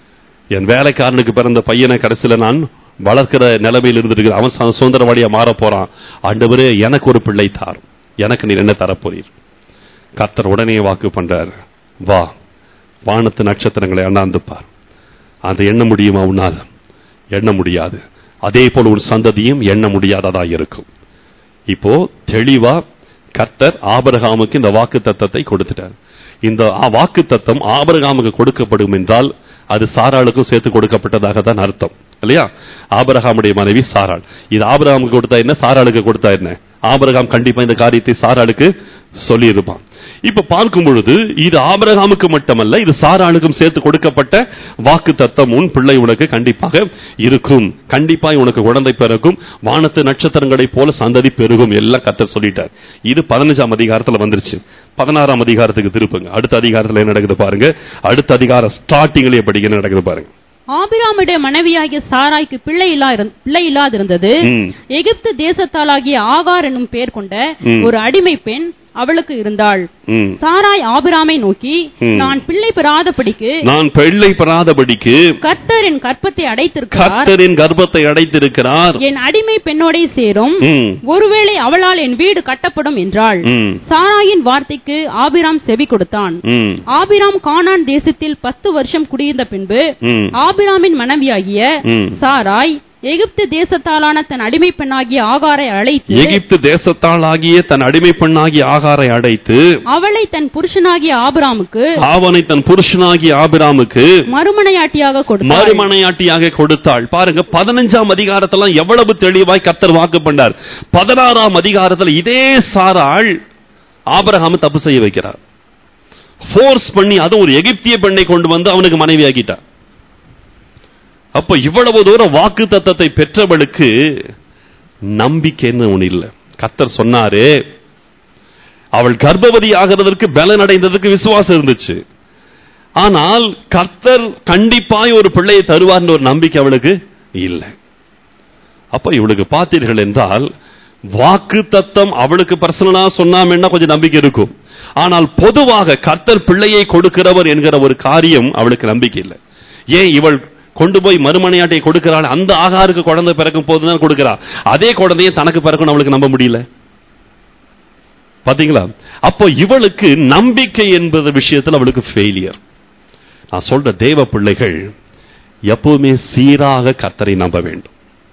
என் வேலைக்காரனுக்கு பிறந்த பையனை கடைசியில நான் வளர்க்கிற நிலைமையில் இருந்திருக்கு அவன் சு- சுதந்திரவாளியா மாற போறான் ஆண்டவரே எனக்கு ஒரு பிள்ளை தார் எனக்கு நீர் என்ன தரப்போறீர் கர்த்தர் உடனே வாக்கு பண்றார் வா வானத்து நட்சத்திரங்களை அண்ணாந்து பார் அதை எண்ண முடியுமா உன்னால் எண்ண முடியாது அதே போல உன் சந்ததியும் எண்ண முடியாததா இருக்கும் இப்போ தெளிவா கர்த்தர் ஆபிரகாமுக்கு இந்த வாக்கு தத்தத்தை கொடுத்துட்டார் இந்த வாக்கு தத்தம் ஆபிரகாமுக்கு கொடுக்கப்படும் என்றால் அது சாராளுக்கும் சேர்த்து கொடுக்கப்பட்டதாக தான் அர்த்தம் இல்லையா ஆபிரகாமுடைய மனைவி சாராள் இது ஆபிரகாமுக்கு கொடுத்தா என்ன சாராளுக்கு கொடுத்தா என்ன ஆபிரகாம் கண்டிப்பா இந்த காரியத்தை சாராளுக்கு சொல்லியிருப்பான் இப்ப பார்க்கும் பொழுது இது ஆபிரகாமுக்கு மட்டுமல்ல இது சாராளுக்கும் சேர்த்து கொடுக்கப்பட்ட வாக்கு தத்தம் உன் பிள்ளை உனக்கு கண்டிப்பாக இருக்கும் கண்டிப்பாய் உனக்கு குழந்தை பிறக்கும் வானத்து நட்சத்திரங்களைப் போல சந்ததி பெருகும் எல்லாம் கத்தர் சொல்லிட்டார் இது பதினஞ்சாம் அதிகாரத்துல வந்துருச்சு பதினாறாம் அதிகாரத்துக்கு திருப்புங்க அடுத்த அதிகாரத்துல என்ன நடக்குது பாருங்க அடுத்த அதிகாரம் ஸ்டார்டிங்லயே படிக்க என்ன நடக்குது பாருங்க ஆபிராமுடைய மனைவியாகிய சாராய்க்கு பிள்ளை இல்லா இருந்- பிள்ளை இல்லாதிருந்தது ம். எகிப்து தேசத்தாலாகிய ஆகார் என்னும் பெயர் கொண்ட ம். ஒரு அடிமை பெண் அவளுக்கு இருந்தாள் ம். சாராய் ஆபிராமை நோக்கி ம். நான் பிள்ளை பெறாதபடிக்கு நான் பிள்ளை பெறாதபடிக்கு கர்த்தர் என் கற்பத்தை அடைத்திருக்கிறார் கர்த்தரின் கர்ப்பத்தை அடைத்திருக்கிறார் என் அடிமை பெண்ணோடே சேரும் ம், ஒருவேளை அவளால் என் வீடு கட்டப்படும் என்றாள் ம், சாராயின் வார்த்தைக்கு ஆபிராம் செவி கொடுத்தான் ம், ஆபிராம் கானான் தேசத்தில் பத்து வருஷம் குடியிருந்த பின்பு ம், ஆபிராமின் மனைவியாகிய ம். சாராய் எகிப்து தேசத்தாலான தன் அடிமை பெண்ணாகிய ஆகாரை அழைத்து எகிப்து தேசத்தால் ஆகிய தன் அடிமை பெண்ணாகிய ஆகாரை அடைத்து அவளை தன் புருஷனாகிய ஆபிராமுக்கு அவனை தன் புருஷனாகிய ஆபிராமுக்கு மறுமனையாட்டியாக கொடுத்தாள் மறுமனையாட்டியாக கொடுத்தாள் பாருங்க பதினஞ்சாம் அதிகாரத்துல எவ்வளவு தெளிவாய் கர்த்தர் வாக்கு பண்ணார் பதினாறாம் அதிகாரத்துல இதே சாராள் ஆபிரகாம் தப்பு செய்ய வைக்கிறார் ஃபோர்ஸ் பண்ணி அதுவும் ஒரு எகிப்திய பெண்ணை கொண்டு வந்து அவனுக்கு மனைவியாக்கிட்டார் அப்ப இவ்வளவு தூரம் வாக்கு தத்தத்தை பெற்றவளுக்கு நம்பிக்கைன்னு ஒண்ணு இல்லை கர்த்தர் சொன்னாரு அவள் கர்ப்பவதி ஆகிறதற்கு பலன் அடைந்ததற்கு விசுவாசம் இருந்துச்சு ஆனால் கர்த்தர் கண்டிப்பாய் ஒரு பிள்ளையை தருவார்ன்ற ஒரு நம்பிக்கை அவளுக்கு இல்லை அப்ப இவளுக்கு பார்த்தீர்கள் என்றால் வாக்கு தத்தம் அவளுக்கு பர்சனலா சொன்னாமன்னா கொஞ்சம் நம்பிக்கை இருக்கும் ஆனால் பொதுவாக கர்த்தர் பிள்ளையை கொடுக்கிறவர் என்கிற ஒரு காரியம் அவளுக்கு நம்பிக்கை இல்லை ஏன் இவள் கொண்டு போய் மறுமனையாட்டை கொடுக்கிறாள் அந்த ஆகாருக்கு குழந்தை பிறக்கும் போதுதான் கொடுக்கிறா அதே குழந்தையை தனக்கு பிறக்கும் அவளுக்கு நம்ப முடியல பாத்தீங்களா அப்போ இவளுக்கு நம்பிக்கை என்பது விஷயத்தில் அவளுக்கு ஃபெயிலியர் நான் சொல்ற தேவ பிள்ளைகள் எப்பவுமே சீராக கர்த்தரை நம்ப வேண்டும்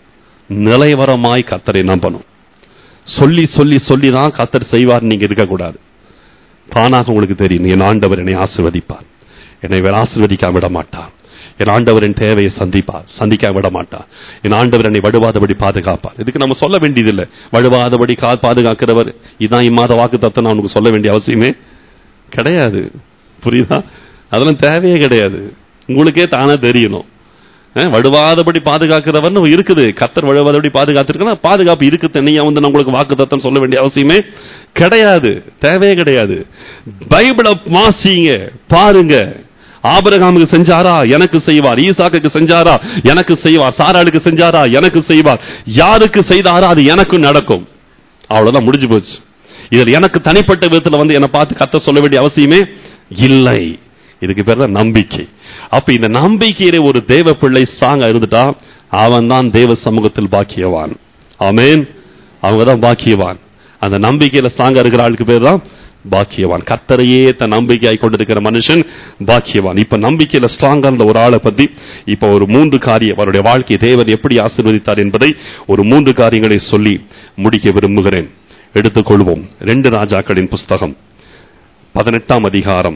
நிலைவரமாய் கர்த்தரை நம்பணும் சொல்லி சொல்லி சொல்லி தான் கர்த்தர் செய்வார் நீங்க இருக்கக்கூடாது தானாக உங்களுக்கு தெரியும் என் ஆண்டவர் என்னை ஆசிர்வதிப்பார் என்னை வேற ஆசிர்வதிக்காம விட மாட்டார் என் ஆண்டவர் என் தேவையை சந்திப்பார் சந்திக்காம விட மாட்டார் என் ஆண்டவர் என்னை வடுவாதபடி பாதுகாப்பார் இதுக்கு நம்ம சொல்ல வேண்டியதில்லை வடுவாதபடி கா பாதுகாக்கிறவர் இதான் இம்மாத வாக்கு தத்தை நான் உனக்கு சொல்ல வேண்டிய அவசியமே கிடையாது புரியுதா அதெல்லாம் தேவையே கிடையாது உங்களுக்கே தானே தெரியணும் அஹ், வடுவாதபடி பாதுகாக்கிறவர்னு இருக்குது கத்தர் வழுவாதபடி பாதுகாத்திருக்கா பாதுகாப்பு இருக்கு தனியா வந்து நான் உங்களுக்கு வாக்கு தத்தம் சொல்ல வேண்டிய அவசியமே கிடையாது தேவையே கிடையாது பைபிளை வாசிங்க பாருங்க ஆபிரகாமுக்கு செஞ்சாரா எனக்கு செய்வார் ஈசாக்குக்கு செஞ்சாரா எனக்கு செய்வார் சாராளுக்கு செஞ்சாரா எனக்கு செய்வார் யாருக்கு செய்தாரா அது எனக்கும் நடக்கும் அவ்வளவுதான் முடிஞ்சு போச்சு இதில் எனக்கு தனிப்பட்ட விதத்துல வந்து என்னை பார்த்து கத்த சொல்ல வேண்டிய அவசியமே இல்லை இதுக்கு பேர் தான் நம்பிக்கை அப்ப இந்த நம்பிக்கையிலே ஒரு தேவ பிள்ளை ஸ்ட்ராங்கா இருந்துட்டா அவன் தான் தேவ சமூகத்தில் பாக்கியவான் ஆமென் அவங்க தான் பாக்கியவான் அந்த நம்பிக்கையில ஸ்ட்ராங்கா இருக்கிற ஆளுக்கு பேர் தான் பாக்கியவான் கத்தரையே தன் நம்பிக்கையாய் கொண்டிருக்கிற மனுஷன் பாக்கியவான் இப்ப நம்பிக்கையில ஸ்ட்ராங்கா இருந்த ஒரு ஆளை பத்தி இப்ப ஒரு மூன்று காரியம் அவருடைய வாழ்க்கை தேவன் எப்படி ஆசீர்வதித்தார் என்பதை ஒரு மூன்று காரியங்களை சொல்லி முடிக்க விரும்புகிறேன் எடுத்துக்கொள்வோம் ரெண்டு ராஜாக்களின் புஸ்தகம் பதினெட்டாம் அதிகாரம்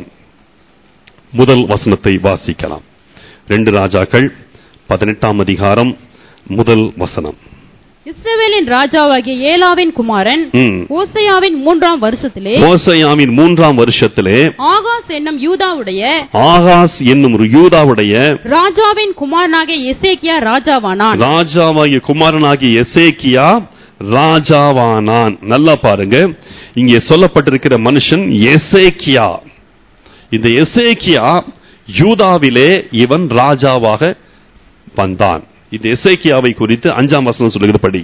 முதல் வசனத்தை வாசிக்கலாம் ரெண்டு ராஜாக்கள் பதினெட்டாம் அதிகாரம் முதல் வசனம் இஸ்ரவேலின் ராஜாவாகிய ஏலாவின் குமாரன் ம். ஓசையாவின் மூன்றாம் வருஷத்திலே மோசையாவின் மூன்றாம் வருஷத்திலே ஆகாஸ் என்னும் யூதாவுடைய ஆகாஸ் என்னும் ஒரு யூதாவுடைய ராஜாவின் குமாரனாகிய எசேக்கியா ராஜாவானான் ராஜாவாகிய குமாரனாகிய எசேக்கியா ராஜாவானான் நல்லா பாருங்க இங்கே சொல்லப்பட்டிருக்கிற மனுஷன் எசேக்கியா இந்த எசேக்கியா யூதாவிலே இவன் ராஜாவாக வந்தான் இந்த எசேக்கியாவை குறித்து அஞ்சாம் வசனம் சொல்லுகிறது படி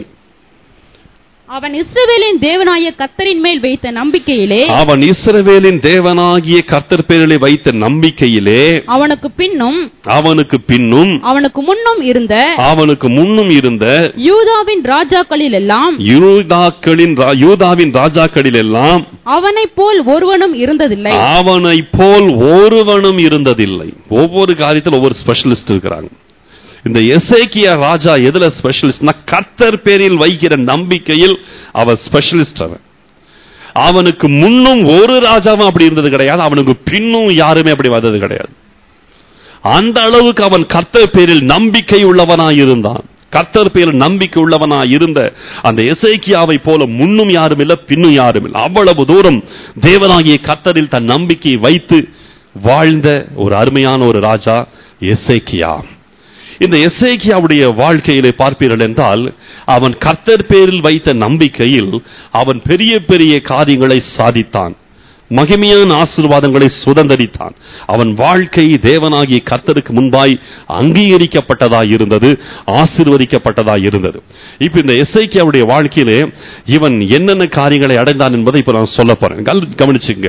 அவன் இஸ்ரவேலின் தேவனாய கத்தரின் மேல் வைத்த நம்பிக்கையிலே அவன் இஸ்ரவேலின் தேவனாகிய கர்த்தர் பேரிலே வைத்த நம்பிக்கையிலே அவனுக்கு பின்னும் அவனுக்கு பின்னும் அவனுக்கு முன்னும் இருந்த அவனுக்கு முன்னும் இருந்த யூதாவின் ராஜாக்களில் எல்லாம் யூதாக்களின் ரா- யூதாவின் ராஜாக்களில் எல்லாம் அவனைப் போல் ஒருவனும் இருந்ததில்லை அவனை போல் ஒருவனும் இருந்ததில்லை ஒவ்வொரு காரியத்தில் ஒவ்வொரு ஸ்பெஷலிஸ்ட் இருக்கிறாங்க இந்த எசேக்கியா ராஜா எதுல ஸ்பெஷலிஸ்ட்னா கர்த்தர் பேரில் வைக்கிற நம்பிக்கையில் அவன் ஸ்பெஷலிஸ்ட் அவன் அவனுக்கு முன்னும் ஒரு ராஜாவும் அப்படி இருந்தது கிடையாது அவனுக்கு பின்னும் யாருமே அப்படி வந்தது கிடையாது அந்த அளவுக்கு அவன் கர்த்தர் பேரில் நம்பிக்கை உள்ளவனாய் இருந்தான் கர்த்தர் பேரில் நம்பிக்கை உள்ளவனாய் இருந்த அந்த எசேக்கியாவை போல முன்னும் யாரும் இல்லை பின்னும் யாரும் இல்லை அவ்வளவு தூரம் தேவனாகிய கர்த்தரில் தன் நம்பிக்கையை வைத்து வாழ்ந்த ஒரு அருமையான ஒரு ராஜா எசேக்கியா இந்த எசேக்கியாவுடைய வாழ்க்கையிலே பார்ப்பீர்கள் என்றால் அவன் கர்த்தர் பேரில் வைத்த நம்பிக்கையில் அவன் பெரிய பெரிய காரியங்களை சாதித்தான் மகிமையான ஆசீர்வாதங்களை சுதந்தரித்தான் அவன் வாழ்க்கை தேவனாகிய கர்த்தருக்கு முன்பாய் அங்கீகரிக்கப்பட்டதாய் இருந்தது ஆசீர்வதிக்கப்பட்டதாய் இருந்தது இப்ப இந்த எஸ்ஐக்கியாவுடைய வாழ்க்கையிலே இவன் என்னென்ன காரியங்களை அடைந்தான் என்பதை இப்ப நான் சொல்ல போறேன் கல்- கவனிச்சுங்க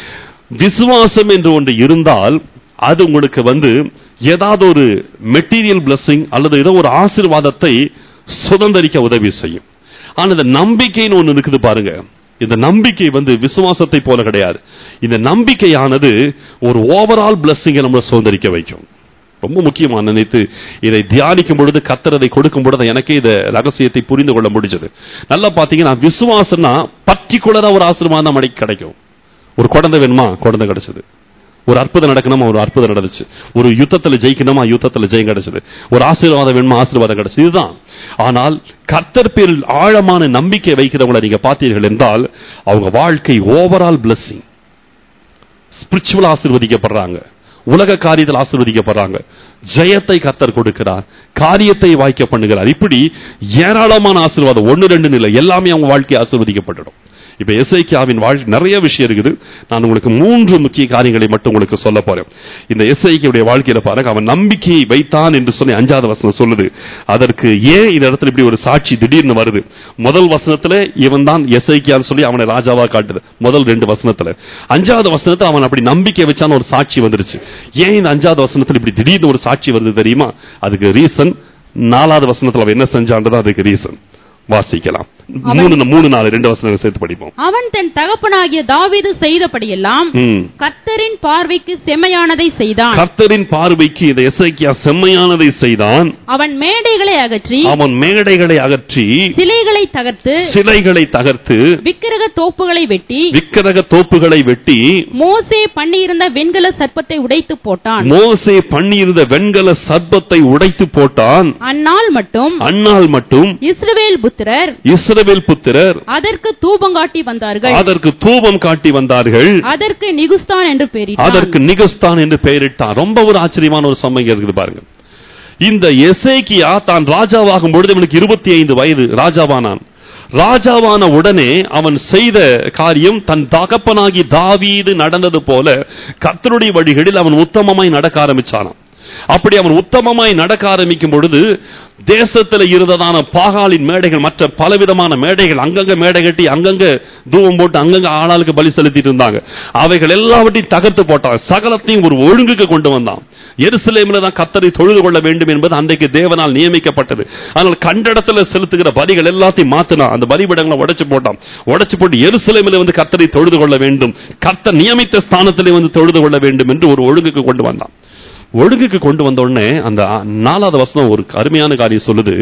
விசுவாசம் என்று ஒன்று இருந்தால் அது உங்களுக்கு வந்து ஏதாவது ஒரு மெட்டீரியல் blessing அல்லது ஏதோ ஒரு ஆசீர்வாதத்தை சுதந்தரிக்க உதவி செய்யும் ஆனா இந்த நம்பிக்கைன்னு ஒண்ணு இருக்குது பாருங்க இந்த நம்பிக்கை வந்து விசுவாசத்தை போல கிடையாது இந்த நம்பிக்கையானது ஒரு ஓவரால் பிளஸ்ஸிங்கை நம்ம சுதந்திரிக்க வைக்கும் ரொம்ப முக்கியமா நினைத்து இதை தியானிக்கும் பொழுது கத்தரதை கொடுக்கும் பொழுது எனக்கே இந்த ரகசியத்தை புரிந்து கொள்ள முடிஞ்சது நல்லா பாத்தீங்கன்னா விசுவாசம்னா பர்டிகுலரா ஒரு ஆசீர்வாதம் நமக்கு கிடைக்கும் ஒரு குழந்தை வேணுமா குழந்தை கிடைச்சது ஒரு அற்புதம் நடக்கணுமா ஒரு அற்புதம் நடந்துச்சு ஒரு யுத்தத்துல ஜெயிக்கணுமா யுத்தத்துல ஜெயம் கிடைச்சது ஒரு ஆசீர்வாதம் வேணுமா ஆசீர்வாதம் கிடைச்சது இதுதான் ஆனால் கர்த்தர் பேரில் ஆழமான நம்பிக்கை வைக்கிறவங்களை நீங்க பார்த்தீர்கள் என்றால் அவங்க வாழ்க்கை ஓவரால் blessing ஸ்பிரிச்சுவல் ஆசீர்வதிக்கப்படுறாங்க உலக காரியத்தில் ஆசீர்வதிக்கப்படுறாங்க ஜெயத்தை கத்தர் கொடுக்கிறார் காரியத்தை வாய்க்க பண்ணுகிறார் இப்படி ஏராளமான ஆசீர்வாதம் ஒன்னு ரெண்டு இல்லை எல்லாமே அவங்க வாழ்க்கை ஆசீர்வதிக்கப்பட்டுடும் இப்ப எஸ்ஐக்கியாவின் வாழ்க்கை நிறைய விஷயம் இருக்குது நான் உங்களுக்கு மூன்று முக்கிய காரியங்களை மட்டும் உங்களுக்கு சொல்ல போறேன் இந்த எஸ்ஐக்கியுடைய வாழ்க்கையில பாருங்க அவன் நம்பிக்கையை வைத்தான் என்று சொல்லி அஞ்சாவது வசனம் சொல்லுது அதற்கு ஏன் இந்த இடத்துல இப்படி ஒரு சாட்சி திடீர்னு வருது முதல் வசனத்துல இவன் தான் எஸ்ஐக்கியான்னு சொல்லி அவனை ராஜாவா காட்டுது முதல் ரெண்டு வசனத்துல அஞ்சாவது வசனத்துல அவன் அப்படி நம்பிக்கை வச்சான ஒரு சாட்சி வந்துருச்சு ஏன் இந்த அஞ்சாவது வசனத்துல இப்படி திடீர்னு ஒரு சாட்சி வருது தெரியுமா அதுக்கு ரீசன் நாலாவது வசனத்துல அவன் என்ன செஞ்சான்றதா அதுக்கு ரீசன் வாசிக்கலாம் மூணு மூணு நாலு ரெண்டு வசனங்கள் சேர்த்து படிப்போம் அவன் தன் தகப்பனாகிய தாவீது செய்தபடியெல்லாம் ம். கர்த்தரின் பார்வைக்கு செம்மையானதை செய்தான் கர்த்தரின் பார்வைக்கு இந்த எசைக்கியா செம்மையானதை செய்தான் அவன் மேடைகளை அகற்றி அவன் மேடைகளை அகற்றி சிலைகளை தகர்த்து சிலைகளை தகர்த்து விக்கிரக தோப்புகளை வெட்டி விக்கிரக தோப்புகளை வெட்டி மோசே பண்ணியிருந்த வெண்கல சர்ப்பத்தை உடைத்து போட்டான் மோசே பண்ணியிருந்த வெண்கல சர்ப்பத்தை உடைத்து போட்டான் அந்நாள் மட்டும் அந்நாள் மட்டும் இஸ்ரவேல் புத்திரர் இஸ்ரவேல் புத்திரர் அதற்கு தூபங்காட்டி வந்தார்கள் அதற்கு தூபம் காட்டி வந்தார்கள் அதற்கு நிகுஸ்தான் என்று பெயரிட்டான் அதற்கு நிகஸ்தான் என்று பெயரிட்டான் ரொம்ப ஒரு ஆச்சரியமான ஒரு சம்பவம் இருக்குது பாருங்க இந்த எசேக்கியா தான் ராஜாவாகும் பொழுது இவனுக்கு இருபத்தி ஐந்து வயது ராஜாவானான் ராஜாவான உடனே அவன் செய்த காரியம் தன் தகப்பனாகி தாவீது நடந்தது போல கர்த்தருடைய வழிகளில் அவன் உத்தமமாய் நடக்க ஆரம்பிச்சானாம் அப்படி அவன் உத்தமமாய் நடக்க ஆரம்பிக்கும் பொழுது தேசத்தில் இருந்ததான பாகாலின் மேடைகள் மற்ற பலவிதமான மேடைகள் அங்கங்க மேடை கட்டி அங்கங்க தூவம் போட்டு அங்கங்க ஆளாளுக்கு பலி செலுத்திட்டு இருந்தாங்க அவைகள் எல்லாவற்றையும் தகர்த்து போட்டான் சகலத்தையும் ஒரு ஒழுங்குக்கு கொண்டு வந்தான் எருசலேமில் தான் கத்தரை தொழுது கொள்ள வேண்டும் என்பது அன்றைக்கு தேவனால் நியமிக்கப்பட்டது ஆனால் கண்டடத்துல செலுத்துகிற பலிகள் எல்லாத்தையும் மாத்தினான் அந்த பலிபடங்களை உடைச்சு போட்டான் உடைச்சு போட்டு எருசலேமில் வந்து கத்தரை தொழுது கொள்ள வேண்டும் கர்த்தர் நியமித்த ஸ்தானத்திலே வந்து தொழுது கொள்ள வேண்டும் என்று ஒரு ஒழுங்குக்கு கொண்டு வந்தான் ஒழுங்குக்கு கொண்டு வந்த உடனே அந்த நாலாவது வசனம் ஒரு அருமையான காரியம் சொல்லுது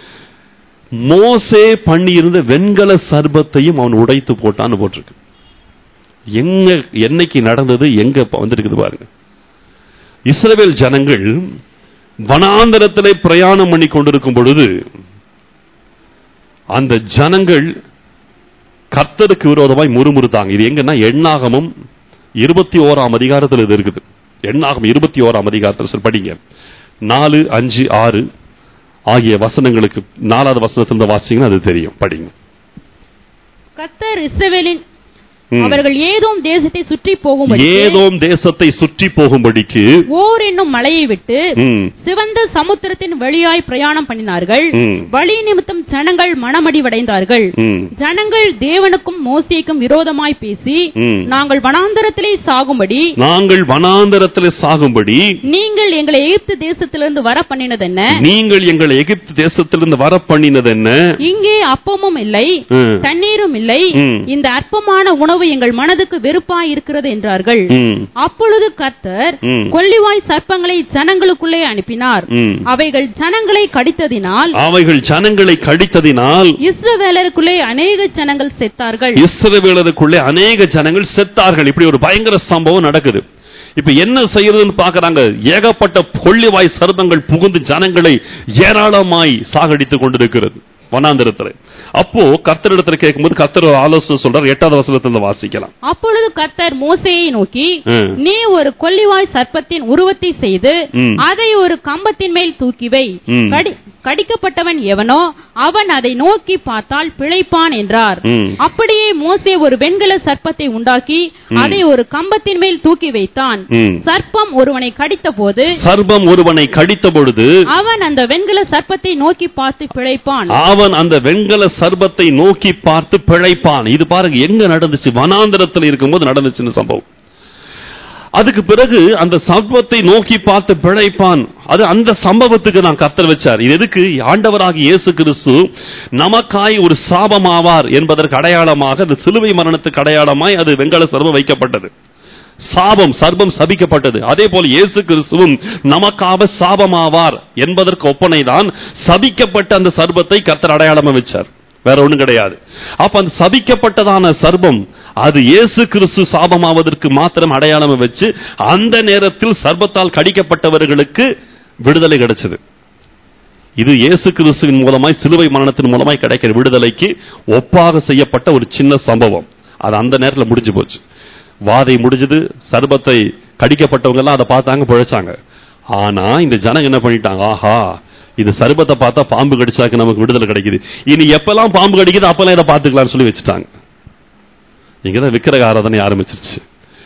மோசே பண்ணியிருந்த வெண்கல சர்பத்தையும் அவன் உடைத்து போட்டான்னு போட்டிருக்கு எங்க என்னைக்கு நடந்தது எங்க இப்ப வந்திருக்குது பாருங்க இஸ்ரவேல் ஜனங்கள் வனாந்தரத்திலே பிரயாணம் பண்ணி கொண்டிருக்கும் பொழுது அந்த ஜனங்கள் கர்த்தருக்கு விரோதமாய் முறுமுறுத்தாங்க இது எங்கன்னா எண்ணாகமும் இருபத்தி ஓராம் அதிகாரத்தில் இது இருக்குது எண்ணாகம் இருபத்தி ஓராம் அதிகாரத்தில் சரி, படிங்க நாலு அஞ்சு ஆறு ஆகிய வசனங்களுக்கு நாலாவது வசனத்திலிருந்து வாசிங்கன்னா அது தெரியும் படிங்க கர்த்தர் இஸ்ரவேலின் ம். அவர்கள் ஏதோம் தேசத்தை சுற்றி போகும்படி ஏதோம் தேசத்தை சுற்றி போகும்படிக்கு ஓர் என்னும் மலையை விட்டு ம், சிவந்த சமுத்திரத்தின் வழியாய் பிரயாணம் பண்ணினார்கள் ம், வழி நிமித்தம் ஜனங்கள் மனமடிவடைந்தார்கள் ம், ஜனங்கள் தேவனுக்கும் மோசேக்கும் விரோதமாய் பேசி ம். நாங்கள் வனாந்தரத்திலே சாகும்படி நாங்கள் வனாந்தரத்தில் சாகும்படி நீங்கள் எங்களை எகிப்து தேசத்திலிருந்து வர பண்ணினதென்ன நீங்கள் எங்களை எகிப்து தேசத்திலிருந்து வர பண்ணினது என்ன இங்கே அப்பமும் இல்லை ம், தண்ணீரும் இல்லை ம். இந்த அற்பமான உணவு எங்கள் மனதுக்கு வெறுப்பாய் இருக்கிறது என்றார்கள் ம், அப்பொழுது கர்த்தர் ம். கொள்ளிவாய் சர்ப்பங்களை ஜனங்களுக்குள்ளே அனுப்பினார் ம். அவைகள் ஜனங்களை கடித்ததினால் அவைகள் ஜனங்களை கடித்ததினால் இஸ்ரவேலருக்குள்ளே அநேக ஜனங்கள் செத்தார்கள் இஸ்ரவேலருக்குள்ளே அநேக ஜனங்கள் செத்தார்கள் இப்படி ஒரு பயங்கர சம்பவம் நடக்குது இப்ப என்ன செய்யறதுன்னு பாக்குறாங்க ஏகப்பட்ட கொள்ளிவாய் சர்ப்பங்கள் புகுந்து ஜனங்களை ஏராளமாய் சாகடித்துக் கொண்டிருக்கிறது வனாந்திரத்துல அப்போ கர்த்தரிடத்துல கேட்கும்போது கர்த்தர் ஒரு ஆலோசனை சொல்றார் எட்டாவது வசனத்துல வாசிக்கலாம் அப்பொழுது கர்த்தர் மோசேயை நோக்கி ம். நீ ஒரு கொள்ளிவாய் சர்ப்பத்தின் உருவத்தை செய்து ம். அதை ஒரு கம்பத்தின் மேல் தூக்கி வை ம். கடி- கடிக்கப்பட்டவன் எவனோ அவன் அதை நோக்கி பார்த்தால் பிழைப்பான் என்றார் ம். அப்படியே மோசே ஒரு வெண்கல சர்ப்பத்தை உண்டாக்கி அதை ஒரு கம்பத்தின் மேல் தூக்கி வைத்தான் ம். சர்ப்பம் ஒருவனை கடித்த போது சர்பம் ஒருவனை கடித்த பொழுது அவன் அந்த வெண்கல சர்ப்பத்தை நோக்கி பார்த்து பிழைப்பான் அவன் அந்த வெண்கல சர்பத்தை நோக்கி பார்த்து பிழைப்பான் இது பாருங்க எங்க நடந்துச்சு வனாந்தரத்தில் இருக்கும்போது நடந்துச்சுன்னு சம்பவம் அதுக்கு பிறகு அந்த சர்ப்பத்தை நோக்கி பார்த்து பிழைப்பான் அது அந்த சம்பவத்துக்கு நான் கத்தர் வச்சார் இது எதுக்கு ஆண்டவராகிய இயேசு கிறிஸ்து நமக்காய் ஒரு சாபமாவார் என்பதற்கு அடையாளமாக அந்த சிலுவை மரணத்துக்கு அடையாளமாய் அது வெண்கல சர்பம் வைக்கப்பட்டது சாபம் சர்பம் சபிக்கப்பட்டது அதே போல இயேசு கிறிஸ்துவும் நமக்காக சாபமாவார் என்பதற்கு ஒப்பனை தான் சபிக்கப்பட்ட அந்த சர்பத்தை கர்த்தர் அடையாளமா வச்சார் வேற ஒண்ணும் கிடையாது அப்ப அந்த சபிக்கப்பட்டதான சர்பம் அது இயேசு கிறிஸ்து சாபமாவதற்கு மாத்திரம் அடையாளமா வச்சு அந்த நேரத்தில் சர்பத்தால் கடிக்கப்பட்டவர்களுக்கு விடுதலை கிடைச்சது இது இயேசு கிறிஸ்துவின் மூலமாய் சிலுவை மரணத்தின் மூலமாய் கிடைக்கிற விடுதலைக்கு ஒப்பாக செய்யப்பட்ட ஒரு சின்ன சம்பவம் அது அந்த நேரத்தில் முடிஞ்சு போச்சு வாதை முடிஞ்சது சர்பத்தை கடிக்கப்பட்டவங்க எல்லாம் அதை பார்த்தாங்க பிழைச்சாங்க ஆனா இந்த ஜனங்க என்ன பண்ணிட்டாங்க ஆஹா இது சர்பத்தை பார்த்தா பாம்பு கடிச்சாக்க நமக்கு விடுதலை கிடைக்குது இனி எப்பெல்லாம் பாம்பு கடிக்குது அப்பெல்லாம் இதை பார்த்துக்கலாம்னு சொல்லி வச்சுட்டாங்க இங்கதான் விக்கிரக ஆராதனை ஆரம்பிச்சிருச்சு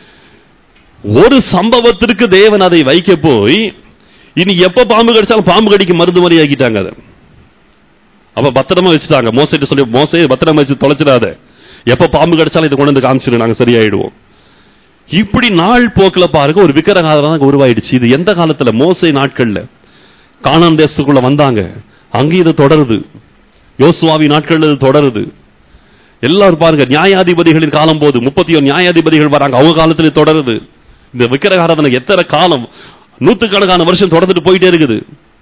ஒரு சம்பவத்திற்கு தேவன் அதை வைக்க போய் இனி எப்ப பாம்பு கடிச்சாலும் பாம்பு கடிக்கு மருந்து மாதிரி ஆக்கிட்டாங்க அதை அப்ப பத்திரமா வச்சுட்டாங்க மோசைட்டு சொல்லி மோசே பத்திரமா வச்சு தொலைச்சிடாத எப்ப பாம்பு கடிச்சாலும் இதை கொண்டு வந்து காமிச்சிரு நாங்க சரியாயிடுவோம் இப்படி நாள் போக்குல பாருங்க ஒரு விக்கிரக ஆராதனை உருவாயிடுச்சு இது எந்த காலத்துல மோசை நாட்கள்ல கானான் தேசத்துக்குள்ள வந்தாங்க அங்கேயும் இது தொடருது யோசுவாவி நாட்கள்ல இது தொடருது எல்லாரும் பாருங்க நியாயாதிபதிகளின் காலம் போது முப்பத்தி ஒரு நியாயாதிபதிகள் வராங்க அவங்க காலத்துல இது தொடருது இந்த விக்கிரக ஆராதனை எத்தனை காலம் நூத்துக்கணக்கான வருஷம் தொடர்ந்துட்டு போயிட்டே இருக்குது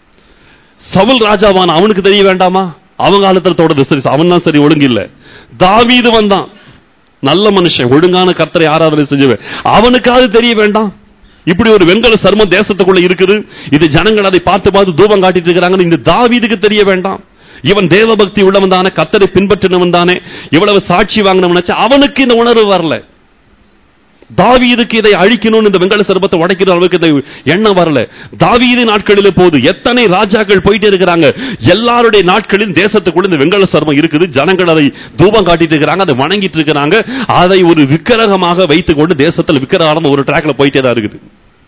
சவுல் ராஜாவான அவனுக்கு தெரிய வேண்டாமா அவன் காலத்துல தொடருது சரி அவன் தான் சரி ஒழுங்கு இல்ல தாவீது வந்தான் நல்ல மனுஷன் ஒழுங்கான கர்த்தரை ஆராதனை செஞ்சவன் அவனுக்காவது தெரிய வேண்டாம் இப்படி ஒரு வெண்கல சர்மம் தேசத்துக்குள்ள இருக்குது இது ஜனங்கள் அதை பார்த்து பார்த்து தூபம் காட்டிட்டு இருக்கிறாங்கன்னு இந்த தாவீதுக்கு தெரிய வேண்டாம் இவன் தேவபக்தி உள்ளவன் தானே கத்தரை பின்பற்றினவன் தானே இவ்வளவு சாட்சி வாங்கினவன் நினைச்சா அவனுக்கு இந்த உணர்வு வரல தாவீதுக்கு இதை அழிக்கணும்னு இந்த வெங்கல சர்பத்தை உடைக்கிற அளவுக்கு இந்த எண்ணம் வரல தாவீது நாட்களில் போது எத்தனை ராஜாக்கள் போயிட்டே இருக்கிறாங்க எல்லாருடைய நாட்களில் தேசத்துக்குள்ள இந்த வெங்கல சர்மம் இருக்குது ஜனங்கள் அதை தூபம் காட்டிட்டு இருக்கிறாங்க அதை வணங்கிட்டு இருக்கிறாங்க அதை ஒரு விக்கிரகமாக வைத்துக் கொண்டு தேசத்தில் விக்கிரகம் ஒரு ட்ராக்ல போயிட்டே தான் இருக்குது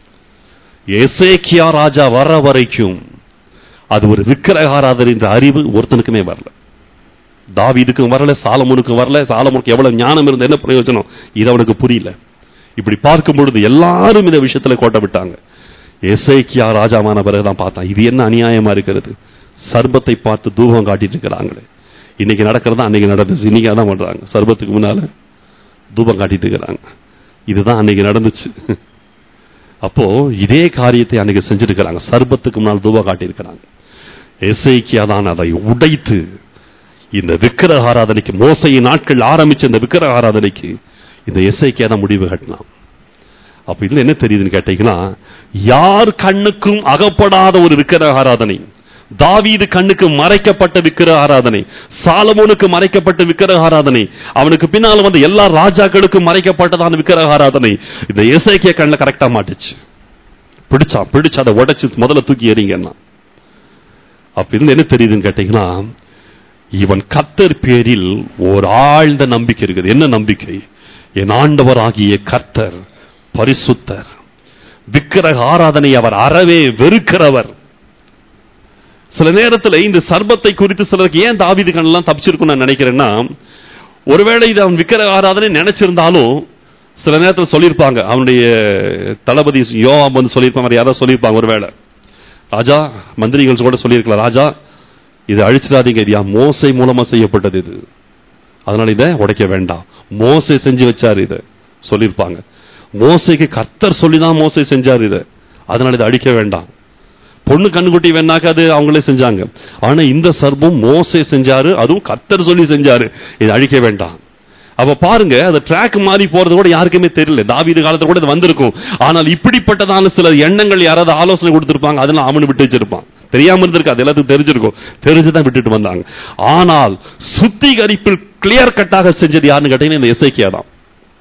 எசேக்கியா ராஜா வர வரைக்கும் அது ஒரு விக்கிரக ஆராதனை என்ற அறிவு ஒருத்தனுக்குமே வரல தாவீதுக்கும் வரல சாலமோனுக்கும் வரல சாலமோனுக்கு எவ்வளவு ஞானம் இருந்த என்ன பிரயோஜனம் இது அவனுக்கு புரியல இப்படி பார்க்கும் பொழுது எல்லாரும் இந்த விஷயத்துல கோட்டை விட்டாங்க எசேக்கியா ராஜாவான பிறகுதான் பார்த்தான் இது என்ன அநியாயமா இருக்கிறது சர்பத்தை பார்த்து தூபம் காட்டிட்டு இருக்கிறாங்களே இன்னைக்கு நடக்கிறதா அன்னைக்கு நடந்துச்சு இன்னைக்கு அதான் பண்றாங்க சர்பத்துக்கு முன்னால தூபம் காட்டிட்டு இருக்கிறாங்க இதுதான் அன்னைக்கு நடந்துச்சு அப்போ இதே காரியத்தை அன்னைக்கு செஞ்சிருக்கிறாங்க சர்பத்துக்கு முன்னால் தூபம் காட்டியிருக்கிறாங்க எசேக்கியா தான் அதை உடைத்து இந்த விக்கிரக ஆராதனைக்கு மோசையின் நாட்கள் ஆரம்பிச்ச இந்த விக்கிரக ஆராதனைக்கு இந்த எஸ்ஐக்கே தான் முடிவு கட்டினான் அப்ப இதுல என்ன தெரியுதுன்னு கேட்டீங்கன்னா யார் கண்ணுக்கும் அகப்படாத ஒரு விக்கிரக ஆராதனை தாவீது கண்ணுக்கு மறைக்கப்பட்ட விக்கிரக ஆராதனை சாலமோனுக்கு மறைக்கப்பட்ட விக்கிரக ஆராதனை அவனுக்கு பின்னால் வந்த எல்லா ராஜாக்களுக்கும் மறைக்கப்பட்டதான விக்கிரக ஆராதனை இந்த எஸ்ஐக்கே கண்ணில் கரெக்டா மாட்டுச்சு பிடிச்சா பிடிச்சு அதை உடைச்சு முதல்ல தூக்கி எறிங்கன்னா அப்ப இதுல என்ன தெரியுதுன்னு கேட்டீங்கன்னா இவன் கத்தர் பேரில் ஒரு ஆழ்ந்த நம்பிக்கை இருக்குது என்ன நம்பிக்கை என் ஆண்டவராகிய கர்த்தர் பரிசுத்தர் விக்கிரக ஆராதனை அவர் அறவே வெறுக்கிறவர் சில நேரத்தில் இந்த சர்பத்தை குறித்து சிலருக்கு ஏன் தாவிது கண்ணெல்லாம் தப்பிச்சிருக்கும் நான் நினைக்கிறேன்னா ஒருவேளை இது அவன் விக்கிரக ஆராதனை நினைச்சிருந்தாலும் சில நேரத்தில் சொல்லியிருப்பாங்க அவனுடைய தளபதி யோவாம் வந்து சொல்லியிருப்பாங்க யாரோ சொல்லியிருப்பாங்க ஒருவேளை ராஜா மந்திரிகள் கூட சொல்லியிருக்கலாம் ராஜா இது அழிச்சிடாதீங்க இது யா மோசை மூலமா செய்யப்பட்டது இது அதனால இதை உடைக்க வேண்டாம் மோசை செஞ்சு வச்சார் இதை சொல்லியிருப்பாங்க மோசைக்கு கர்த்தர் சொல்லிதான் மோசை செஞ்சார் இதை அதனால இதை அழிக்க வேண்டாம் பொண்ணு கண்ணுக்குட்டி வேணாக்க அது அவங்களே செஞ்சாங்க ஆனா இந்த சர்பம் மோசை செஞ்சாரு அதுவும் கர்த்தர் சொல்லி செஞ்சாரு இதை அழிக்க வேண்டாம் அப்ப பாருங்க அந்த ட்ராக் மாறி போறது கூட யாருக்குமே தெரியல தாவீது காலத்துல கூட இது வந்திருக்கும் ஆனால் இப்படிப்பட்டதான சில எண்ணங்கள் யாராவது ஆலோசனை கொடுத்திருப்பாங்க அதெல்லாம் அவனு விட்டு வச்சிருப்பான் தெரியாம இருந்திருக்கு அது எல்லாத்துக்கும் தெரிஞ்சிருக்கும் தெரிஞ்சுதான் விட்டுட்டு வந்தாங்க ஆனால் சுத்திகரிப்பில் கிளியர் கட்டாக செஞ்சது யாருன்னு கேட்டீங்கன்னா இந்த எஸ்ஐக்கியா தான்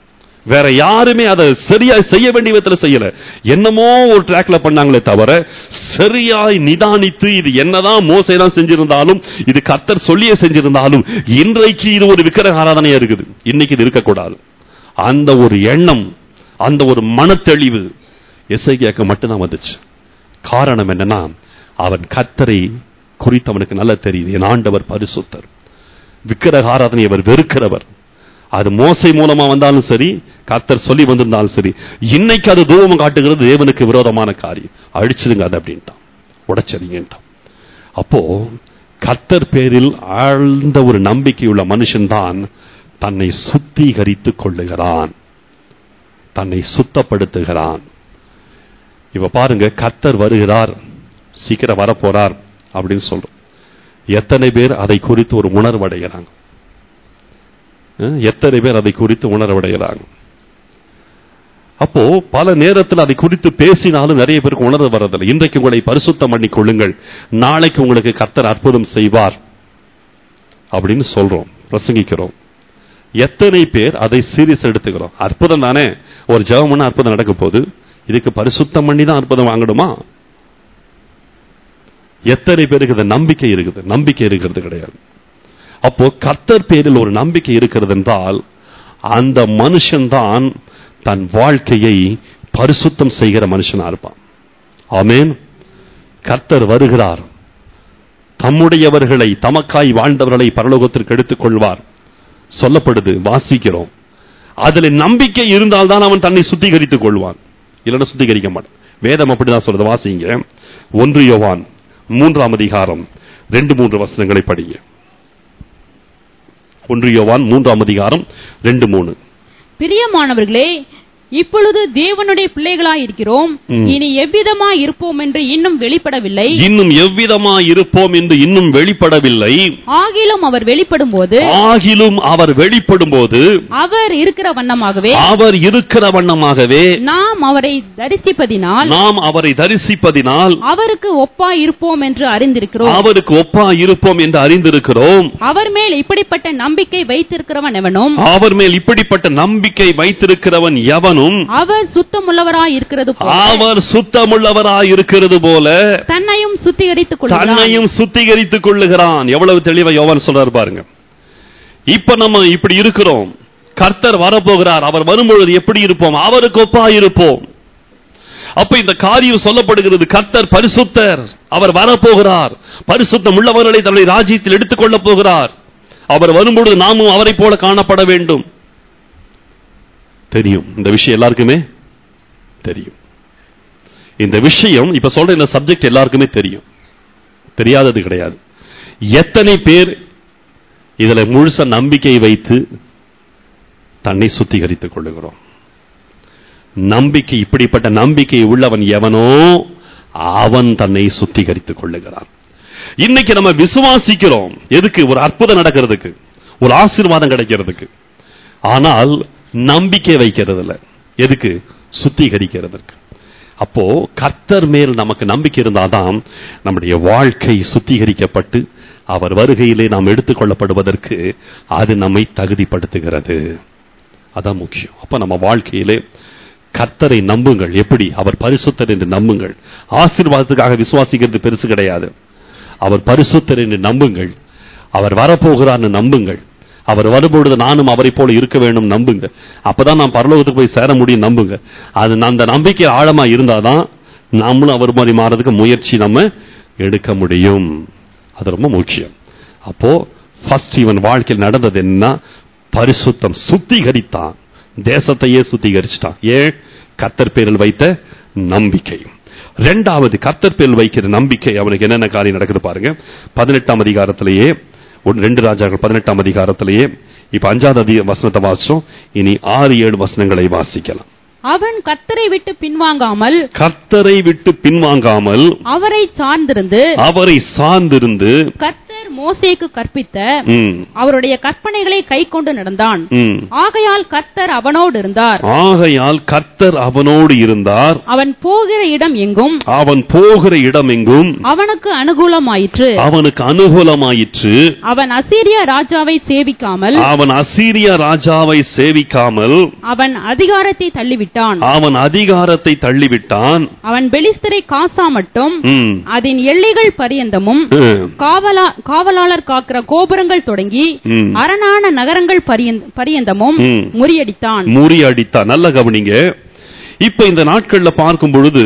வேற யாருமே அதை சரியா செய்ய வேண்டிய விதத்துல செய்யல என்னமோ ஒரு ட்ராக்ல பண்ணாங்களே தவிர சரியாய் நிதானித்து இது என்னதான் மோசை தான் செஞ்சிருந்தாலும் இது கர்த்தர் சொல்லியே செஞ்சிருந்தாலும் இன்றைக்கு இது ஒரு விக்கிரக ஆராதனையா இருக்குது இன்னைக்கு இது இருக்கக்கூடாது அந்த ஒரு எண்ணம் அந்த ஒரு மனத்தெளிவு எஸ்ஐகியாக்கு மட்டும்தான் வந்துச்சு காரணம் என்னன்னா அவன் கர்த்தரை குறித்து அவனுக்கு நல்லா தெரியுது என் ஆண்டவர் பரிசுத்தர் விக்கிரக ஆராதனை அவர் வெறுக்கிறவர் அது மோசை மூலமா வந்தாலும் சரி கர்த்தர் சொல்லி வந்திருந்தாலும் சரி இன்னைக்கு அது தூவம் காட்டுகிறது தேவனுக்கு விரோதமான காரியம் அழிச்சிடுங்க அது அப்படின்ட்டான் உடைச்சறிங்கன்ட்டான் அப்போ கர்த்தர் பேரில் ஆழ்ந்த ஒரு நம்பிக்கையுள்ள மனுஷன்தான் தன்னை சுத்திகரித்துக் கொள்ளுகிறான் தன்னை சுத்தப்படுத்துகிறான் இப்ப பாருங்க கர்த்தர் வருகிறார் சீக்கிரம் வரப்போறார் அப்படின்னு சொல்றோம் எத்தனை பேர் அதை குறித்து ஒரு உணர்வடைகிறாங்க அஹ், எத்தனை பேர் அதை குறித்து உணர்வடைகிறாங்க அப்போ பல நேரத்தில் அதை குறித்து பேசினாலும் நிறைய பேருக்கு உணர்வு வரதில்லை இன்றைக்கு உங்களை பரிசுத்தம் பண்ணிக் கொள்ளுங்கள் நாளைக்கு உங்களுக்கு கர்த்தர் அற்புதம் செய்வார் அப்படின்னு சொல்றோம் பிரசங்கிக்கிறோம் எத்தனை பேர் அதை சீரியஸ் எடுத்துக்கிறோம் அற்புதம் தானே ஒரு ஜெபம்னா அற்புதம் நடக்க போகுது இதுக்கு பரிசுத்தம் பண்ணி தான் அற்புதம் வாங்கணுமா எத்தனை பேருக்கு இந்த நம்பிக்கை இருக்குது நம்பிக்கை இருக்கிறது கிடையாது அப்போ கர்த்தர் பேரில் ஒரு நம்பிக்கை இருக்கிறது என்றால் அந்த மனுஷன்தான் தன் வாழ்க்கையை பரிசுத்தம் செய்கிற மனுஷனா இருப்பான் ஆமென் கர்த்தர் வருகிறார் தம்முடையவர்களை தமக்காய் வாழ்ந்தவர்களை பரலோகத்திற்கு எடுத்துக் கொள்வார் சொல்லப்படுது வாசிக்கிறோம் அதுல நம்பிக்கை இருந்தால்தான் அவன் தன்னை சுத்திகரித்துக் கொள்வான் இல்லைன்னா சுத்திகரிக்க மாட்டான் வேதம் அப்படிதான் சொல்றது வாசிங்க ஒன்று யோவான் மூன்றாம் அதிகாரம் ரெண்டு மூன்று வசனங்களை படிங்க ஒன்று யோவான் மூன்றாம் அதிகாரம் ரெண்டு மூணு பிரியமானவர்களே இப்பொழுது தேவனுடைய பிள்ளைகளாய் இருக்கிறோம் ம். இனி எவ்விதமாய் இருப்போம் என்று இன்னும் வெளிப்படவில்லை இன்னும் எவ்விதமா இருப்போம் என்று இன்னும் வெளிப்படவில்லை ஆகிலும் அவர் வெளிப்படும் போது ஆகிலும் அவர் வெளிப்படும் போது அவர் இருக்கிற வண்ணமாகவே அவர் இருக்கிற வண்ணமாகவே நாம் அவரை தரிசிப்பதினால் நாம் அவரை தரிசிப்பதினால் அவருக்கு ஒப்பாய் இருப்போம் என்று அறிந்திருக்கிறோம் அவருக்கு ஒப்பா இருப்போம் என்று அறிந்திருக்கிறோம் அவர் மேல் இப்படிப்பட்ட நம்பிக்கை வைத்திருக்கிறவன் எவனும் அவர் மேல் இப்படிப்பட்ட நம்பிக்கை வைத்திருக்கிறவன் எவனும் அவர் சுத்தமுள்ளவராய் இருக்கிறது போல அவர் சுத்தமுள்ளவராய் இருக்கிறது போல தன்னையும் சுத்திகரித்துக் கொள்கிறான் தன்னையும் சுத்திகரித்துக் கொள்ளுகிறான் எவ்வளவு தெளிவா யோவான் சொல்றாரு பாருங்க இப்ப நம்ம இப்படி இருக்கிறோம் கர்த்தர் வரப்போகிறார் அவர் வரும்பொழுது எப்படி இருப்போம் அவருக்கு ஒப்பா இருப்போம் அப்ப இந்த காரியம் சொல்லப்படுகிறது கர்த்தர் பரிசுத்தர் அவர் வரப்போகிறார் பரிசுத்தம் உள்ளவர்களை தன்னுடைய ராஜ்யத்தில் எடுத்துக்கொள்ளப் போகிறார் அவர் வரும்பொழுது நாமும் அவரை போல காணப்பட வேண்டும் தெரியும் இந்த விஷயம் எல்லாருக்குமே தெரியும் இந்த விஷயம் இப்ப சொல்ற இந்த சப்ஜெக்ட் எல்லாருக்குமே தெரியும் தெரியாதது கிடையாது எத்தனை பேர் இதுல முழுச நம்பிக்கை வைத்து தன்னை சுத்திகரித்துக் கொள்ளுகிறோம் நம்பிக்கை இப்படிப்பட்ட நம்பிக்கை உள்ளவன் எவனோ அவன் தன்னை சுத்திகரித்துக் கொள்ளுகிறான் இன்னைக்கு நம்ம விசுவாசிக்கிறோம் எதுக்கு ஒரு அற்புதம் நடக்கிறதுக்கு ஒரு ஆசீர்வாதம் கிடைக்கிறதுக்கு ஆனால் நம்பிக்கை வைக்கிறது இல்ல எதுக்கு சுத்திகரிக்கிறதுக்கு அப்போ கர்த்தர் மேல் நமக்கு நம்பிக்கை இருந்தாதான் நம்முடைய வாழ்க்கை சுத்திகரிக்கப்பட்டு அவர் வருகையிலே நாம் எடுத்துக்கொள்ளப்படுவதற்கு அது நம்மை தகுதிப்படுத்துகிறது அதான் முக்கியம் அப்ப நம்ம வாழ்க்கையிலே கர்த்தரை நம்புங்கள் எப்படி அவர் பரிசுத்தர் என்று நம்புங்கள் ஆசீர்வாதத்துக்காக விசுவாசிக்கிறது பெருசு கிடையாது அவர் பரிசுத்தர் என்று நம்புங்கள் அவர் வரப்போகிறார்னு நம்புங்கள் அவர் வரும்பொழுது நானும் அவரை போல இருக்க வேண்டும் நம்புங்க அப்பதான் நான் பரலோகத்துக்கு போய் சேர முடியும் நம்புங்க அது அந்த நம்பிக்கை ஆழமா இருந்தாதான் நாமளும் அவர் மாதிரி மாறதுக்கு முயற்சி நம்ம எடுக்க முடியும் அது ரொம்ப முக்கியம் அப்போ ஃபர்ஸ்ட் இவன் வாழ்க்கையில் நடந்தது என்ன பரிசுத்தம் சுத்திகரித்தான் தேசத்தையே சுத்திகரிச்சிட்டான் ஏன் கர்த்தர் பேரில் வைத்த நம்பிக்கை ரெண்டாவது கர்த்தர் பேரில் வைக்கிற நம்பிக்கை அவனுக்கு என்னென்ன காரியம் நடக்குது பாருங்க பதினெட்டாம் அதிகாரத்திலேயே ஒன்று- ரெண்டு ராஜாக்கள் பதினெட்டாம் அதிகாரத்திலேயே இப்ப அஞ்சாவது அதி- வசனத்தை வாசிச்சோம் இனி ஆறு ஏழு வசனங்களை வாசிக்கலாம் அவன் கத்தரை விட்டு பின்வாங்காமல் கர்த்தரை விட்டு பின்வாங்காமல் அவரை சார்ந்திருந்து அவரை சார்ந்திருந்து கர்த்தர் மோசேக்கு கற்பித்த ம், அவருடைய கற்பனைகளை கைக்கொண்டு நடந்தான் ம். ஆகையால் கர்த்தர் அவனோடு இருந்தார் ஆகையால் கர்த்தர் அவனோடு இருந்தார் அவன் போகிற இடம் எங்கும் அவன் போகிற இடமெங்கும் அவனுக்கு அனுகூலமாயிற்று அவனுக்கு அனுகூலமாயிற்று அவன் அசீரிய ராஜாவை சேவிக்காமல் அவன் அசீரிய ராஜாவை சேவிக்காமல் அவன் அதிகாரத்தை தள்ளிவிட்டான் அவன் அதிகாரத்தை தள்ளிவிட்டான் அவன் பெலிஸ்தரை காசா மட்டும் ம், அதன் எல்லைகள் பரியந்தமும் ம், காவலா காவலாளர் காக்கிற கோபுரங்கள் தொடங்கி ம். அரணான நகரங்கள் பரியந்த- பரியந்தமும் ம். முறியடித்தான் முறியடித்தான் நல்ல கவனிங்க இப்ப இந்த நாட்கள்ல பார்க்கும் பொழுது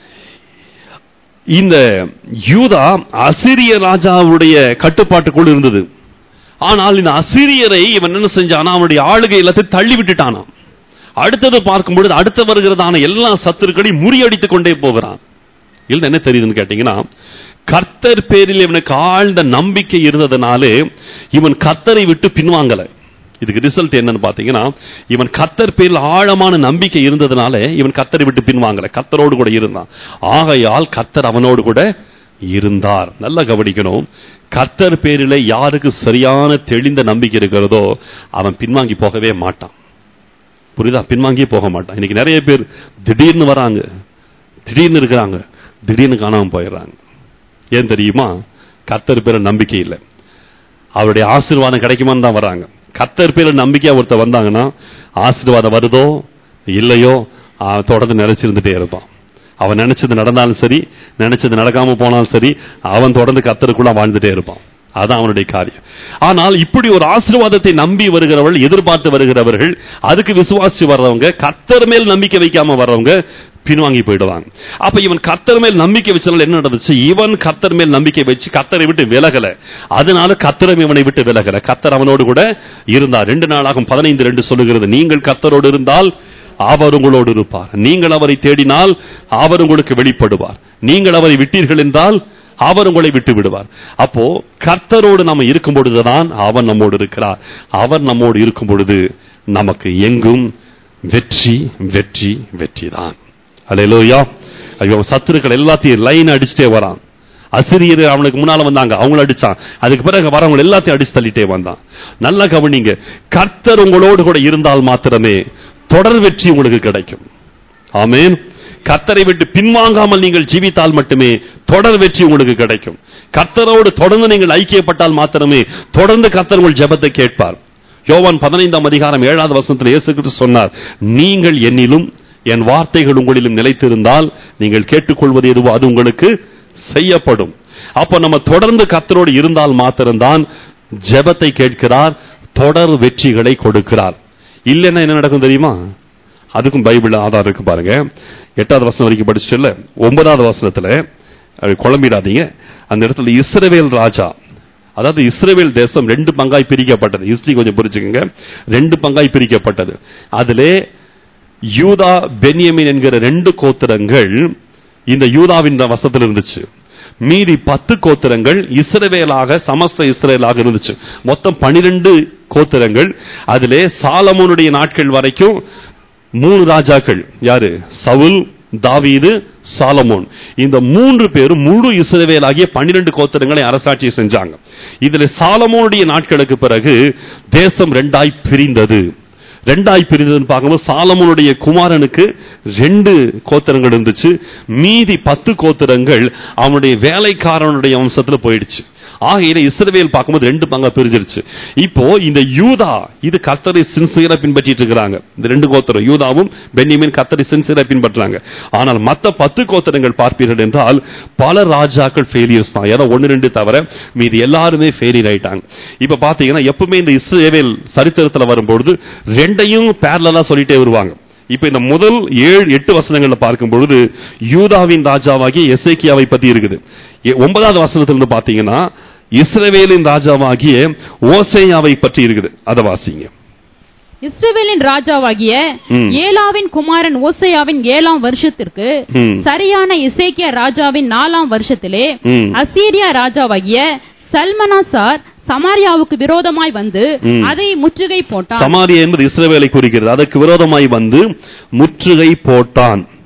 இந்த யூதா அசிரிய ராஜாவுடைய கட்டுப்பாட்டுக்குள் இருந்தது ஆனால் இந்த அசிரியரை இவன் என்ன செஞ்சானா அவனுடைய ஆளுகை எல்லாத்தையும் தள்ளி விட்டுட்டானாம் அடுத்தது பார்க்கும் பொழுது அடுத்து வருகிறதான எல்லா சத்துருக்களையும் முறியடித்துக் கொண்டே போகிறான் இல்ல என்ன தெரியுதுன்னு கேட்டீங்கன்னா கர்த்தர் பேரில் இவனுக்கு ஆழ்ந்த நம்பிக்கை இருந்ததுனாலே இவன் கர்த்தரை விட்டு பின்வாங்கல இதுக்கு ரிசல்ட் என்னன்னு பாத்தீங்கன்னா இவன் கர்த்தர் பேரில் ஆழமான நம்பிக்கை இருந்ததுனால இவன் கர்த்தரை விட்டு பின்வாங்கல கர்த்தரோடு கூட இருந்தான் ஆகையால் கர்த்தர் அவனோடு கூட இருந்தார் நல்லா கவனிக்கணும் கர்த்தர் பேரிலே யாருக்கு சரியான தெளிந்த நம்பிக்கை இருக்கிறதோ அவன் பின்வாங்கி போகவே மாட்டான் புரியுதா பின்வாங்கியே போக மாட்டான் இன்னைக்கு நிறைய பேர் திடீர்னு வராங்க திடீர்னு இருக்கிறாங்க திடீர்னு காணாம போயிடுறாங்க ஏன் தெரியுமா கர்த்தர் பேர நம்பிக்கை இல்லை அவருடைய ஆசீர்வாதம் கிடைக்குமான்னு தான் வராங்க கர்த்தர் பேர நம்பிக்கையா ஒருத்தர் வந்தாங்கன்னா ஆசீர்வாதம் வருதோ இல்லையோ அவன் தொடர்ந்து நினைச்சிருந்துட்டே இருப்பான் அவன் நினைச்சது நடந்தாலும் சரி நினைச்சது நடக்காம போனாலும் சரி அவன் தொடர்ந்து கர்த்தருக்குள்ள வாழ்ந்துட்டே இருப்பான் அதான் அவனுடைய காரியம் ஆனால் இப்படி ஒரு ஆசீர்வாதத்தை நம்பி வருகிறவர்கள் எதிர்பார்த்து வருகிறவர்கள் அதுக்கு விசுவாசி வர்றவங்க கர்த்தர் மேல் நம்பிக்கை வைக்காம வர்றவங்க பின்வாங்கி போயிடுவாங்க அப்ப இவன் கர்த்தர் மேல் நம்பிக்கை வச்சதால என்ன நடந்துச்சு இவன் கர்த்தர் மேல் நம்பிக்கை வச்சு கர்த்தரை விட்டு விலகல அதனால கர்த்தரும் இவனை விட்டு விலகல கர்த்தர் அவனோடு கூட இருந்தார் ரெண்டு நாளாகும் பதினைந்து ரெண்டு சொல்லுகிறது நீங்கள் கர்த்தரோடு இருந்தால் அவர் உங்களோடு இருப்பார் நீங்கள் அவரை தேடினால் அவர் உங்களுக்கு வெளிப்படுவார் நீங்கள் அவரை விட்டீர்கள் என்றால் அவர் உங்களை விட்டு விடுவார் அப்போ கர்த்தரோடு நம்ம இருக்கும் பொழுதுதான் அவன் நம்மோடு இருக்கிறார் அவர் நம்மோடு இருக்கும் பொழுது நமக்கு எங்கும் வெற்றி வெற்றி வெற்றி தான் அல்லேலூயா ஐயோ சத்துருக்கள் எல்லாத்தையும் லைன் அடிச்சுட்டே வரான் அசிரியர் அவனுக்கு முன்னால வந்தாங்க அவங்கள அடிச்சான் அதுக்கு பிறகு வரவங்க எல்லாத்தையும் அடிச்சு தள்ளிட்டே வந்தான் நல்லா கவனிங்க கர்த்தர் உங்களோடு கூட இருந்தால் மாத்திரமே தொடர் வெற்றி உங்களுக்கு கிடைக்கும் ஆமென் கர்த்தரை விட்டு பின்வாங்காமல் நீங்கள் ஜீவித்தால் மட்டுமே தொடர் வெற்றி உங்களுக்கு கிடைக்கும் கர்த்தரோடு தொடர்ந்து நீங்கள் ஐக்கியப்பட்டால் மாத்திரமே தொடர்ந்து கர்த்தர் உங்கள் ஜெபத்தை கேட்பார் யோவான் பதினைந்தாம் அதிகாரம் ஏழாவது வசனத்தில் இயேசு கிறிஸ்து சொன்னார் நீங்கள் என்னிலும் என் வார்த்தைகள் உங்களிலும் நிலைத்திருந்தால் நீங்கள் கேட்டுக்கொள்வது எதுவோ அது உங்களுக்கு செய்யப்படும் அப்ப நம்ம தொடர்ந்து கர்த்தரோடு இருந்தால் மாத்திரம்தான் ஜெபத்தை கேட்கிறார் தொடர் வெற்றிகளை கொடுக்கிறார் இல்லைன்னா என்ன நடக்கும் தெரியுமா அதுக்கும் பைபிள் ஆதாரம் இருக்கு பாருங்க எட்டாவது வசனம் வரைக்கும் படிச்சுட்டு ஒன்பதாவது வசனத்துல அது குழம்பிடாதீங்க அந்த இடத்துல இஸ்ரவேல் ராஜா அதாவது இஸ்ரவேல் தேசம் ரெண்டு பங்காய் பிரிக்கப்பட்டது ஹிஸ்டரி கொஞ்சம் புரிச்சுக்கோங்க ரெண்டு பங்காய் பிரிக்கப்பட்டது அதிலே யூதா பென்யமின் என்கிற ரெண்டு கோத்திரங்கள் இந்த யூதாவின் வசத்தில் இருந்துச்சு மீதி பத்து கோத்திரங்கள் இஸ்ரவேலாக சமஸ்த இஸ்ரவேலாக இருந்துச்சு மொத்தம் பனிரெண்டு கோத்திரங்கள் அதிலே சாலமோனுடைய நாட்கள் வரைக்கும் மூணு ராஜாக்கள் யாரு சவுல் தாவீது சாலமோன் இந்த மூன்று பேரும் முழு இஸ்ரவேலாகிய பன்னிரண்டு கோத்திரங்களை அரசாட்சி செஞ்சாங்க இதுல சாலமோனுடைய நாட்களுக்கு பிறகு தேசம் ரெண்டாய் பிரிந்தது ரெண்டாய் பிரிந்ததுன்னு பார்க்கும்போது சாலமோனுடைய குமாரனுக்கு ரெண்டு கோத்திரங்கள் இருந்துச்சு மீதி பத்து கோத்திரங்கள் அவனுடைய வேலைக்காரனுடைய வம்சத்துல போயிடுச்சு ஆகையில இஸ்ரவேல் பார்க்கும்போது ரெண்டு பங்கா பிரிஞ்சிருச்சு இப்போ இந்த யூதா இது கர்த்தரை சின்சியரா பின்பற்றிட்டு இருக்கிறாங்க இந்த ரெண்டு கோத்திரம் யூதாவும் பென்னியமின் கர்த்தரை சின்சியரா பின்பற்றாங்க ஆனால் மத்த பத்து கோத்திரங்கள் பார்ப்பீர்கள் என்றால் பல ராஜாக்கள் ஃபெயிலியர்ஸ் தான் ஏதோ ஒன்னு ரெண்டு தவிர மீதி எல்லாருமே ஃபெயிலியர் ஆயிட்டாங்க இப்ப பாத்தீங்கன்னா எப்பவுமே இந்த இஸ்ரேவேல் சரித்திரத்துல வரும்பொழுது ரெண்டையும் பேரலா சொல்லிட்டே வருவாங்க இப்ப இந்த முதல் ஏழு எட்டு வசனங்கள்ல பார்க்கும் பொழுது யூதாவின் ராஜாவாகிய எசேக்கியாவை பத்தி இருக்குது எ- ஒன்பதாவது வசனத்திலிருந்து பாத்தீங்கன்னா இஸ்ரவேலின் ராஜாவாகிய ஓசேயாவை பற்றி இருக்குது அதை வாசிங்க இஸ்ரவேலின் ராஜாவாகிய ம். ஏலாவின் குமாரன் ஓசையாவின் ஏழாம் வருஷத்திற்கு ம். சரியான இசைக்கிய ராஜாவின் நாலாம் வருஷத்திலே ம். அசீரியா ராஜாவாகிய சல்மனாசார் சமாரியாவுக்கு விரோதமாய் வந்து ம். அதை முற்றுகை போட்டான் சமாரியா என்பது இஸ்ரவேலை குறிக்கிறது அதற்கு விரோதமாய் வந்து முற்றுகை போட்டான்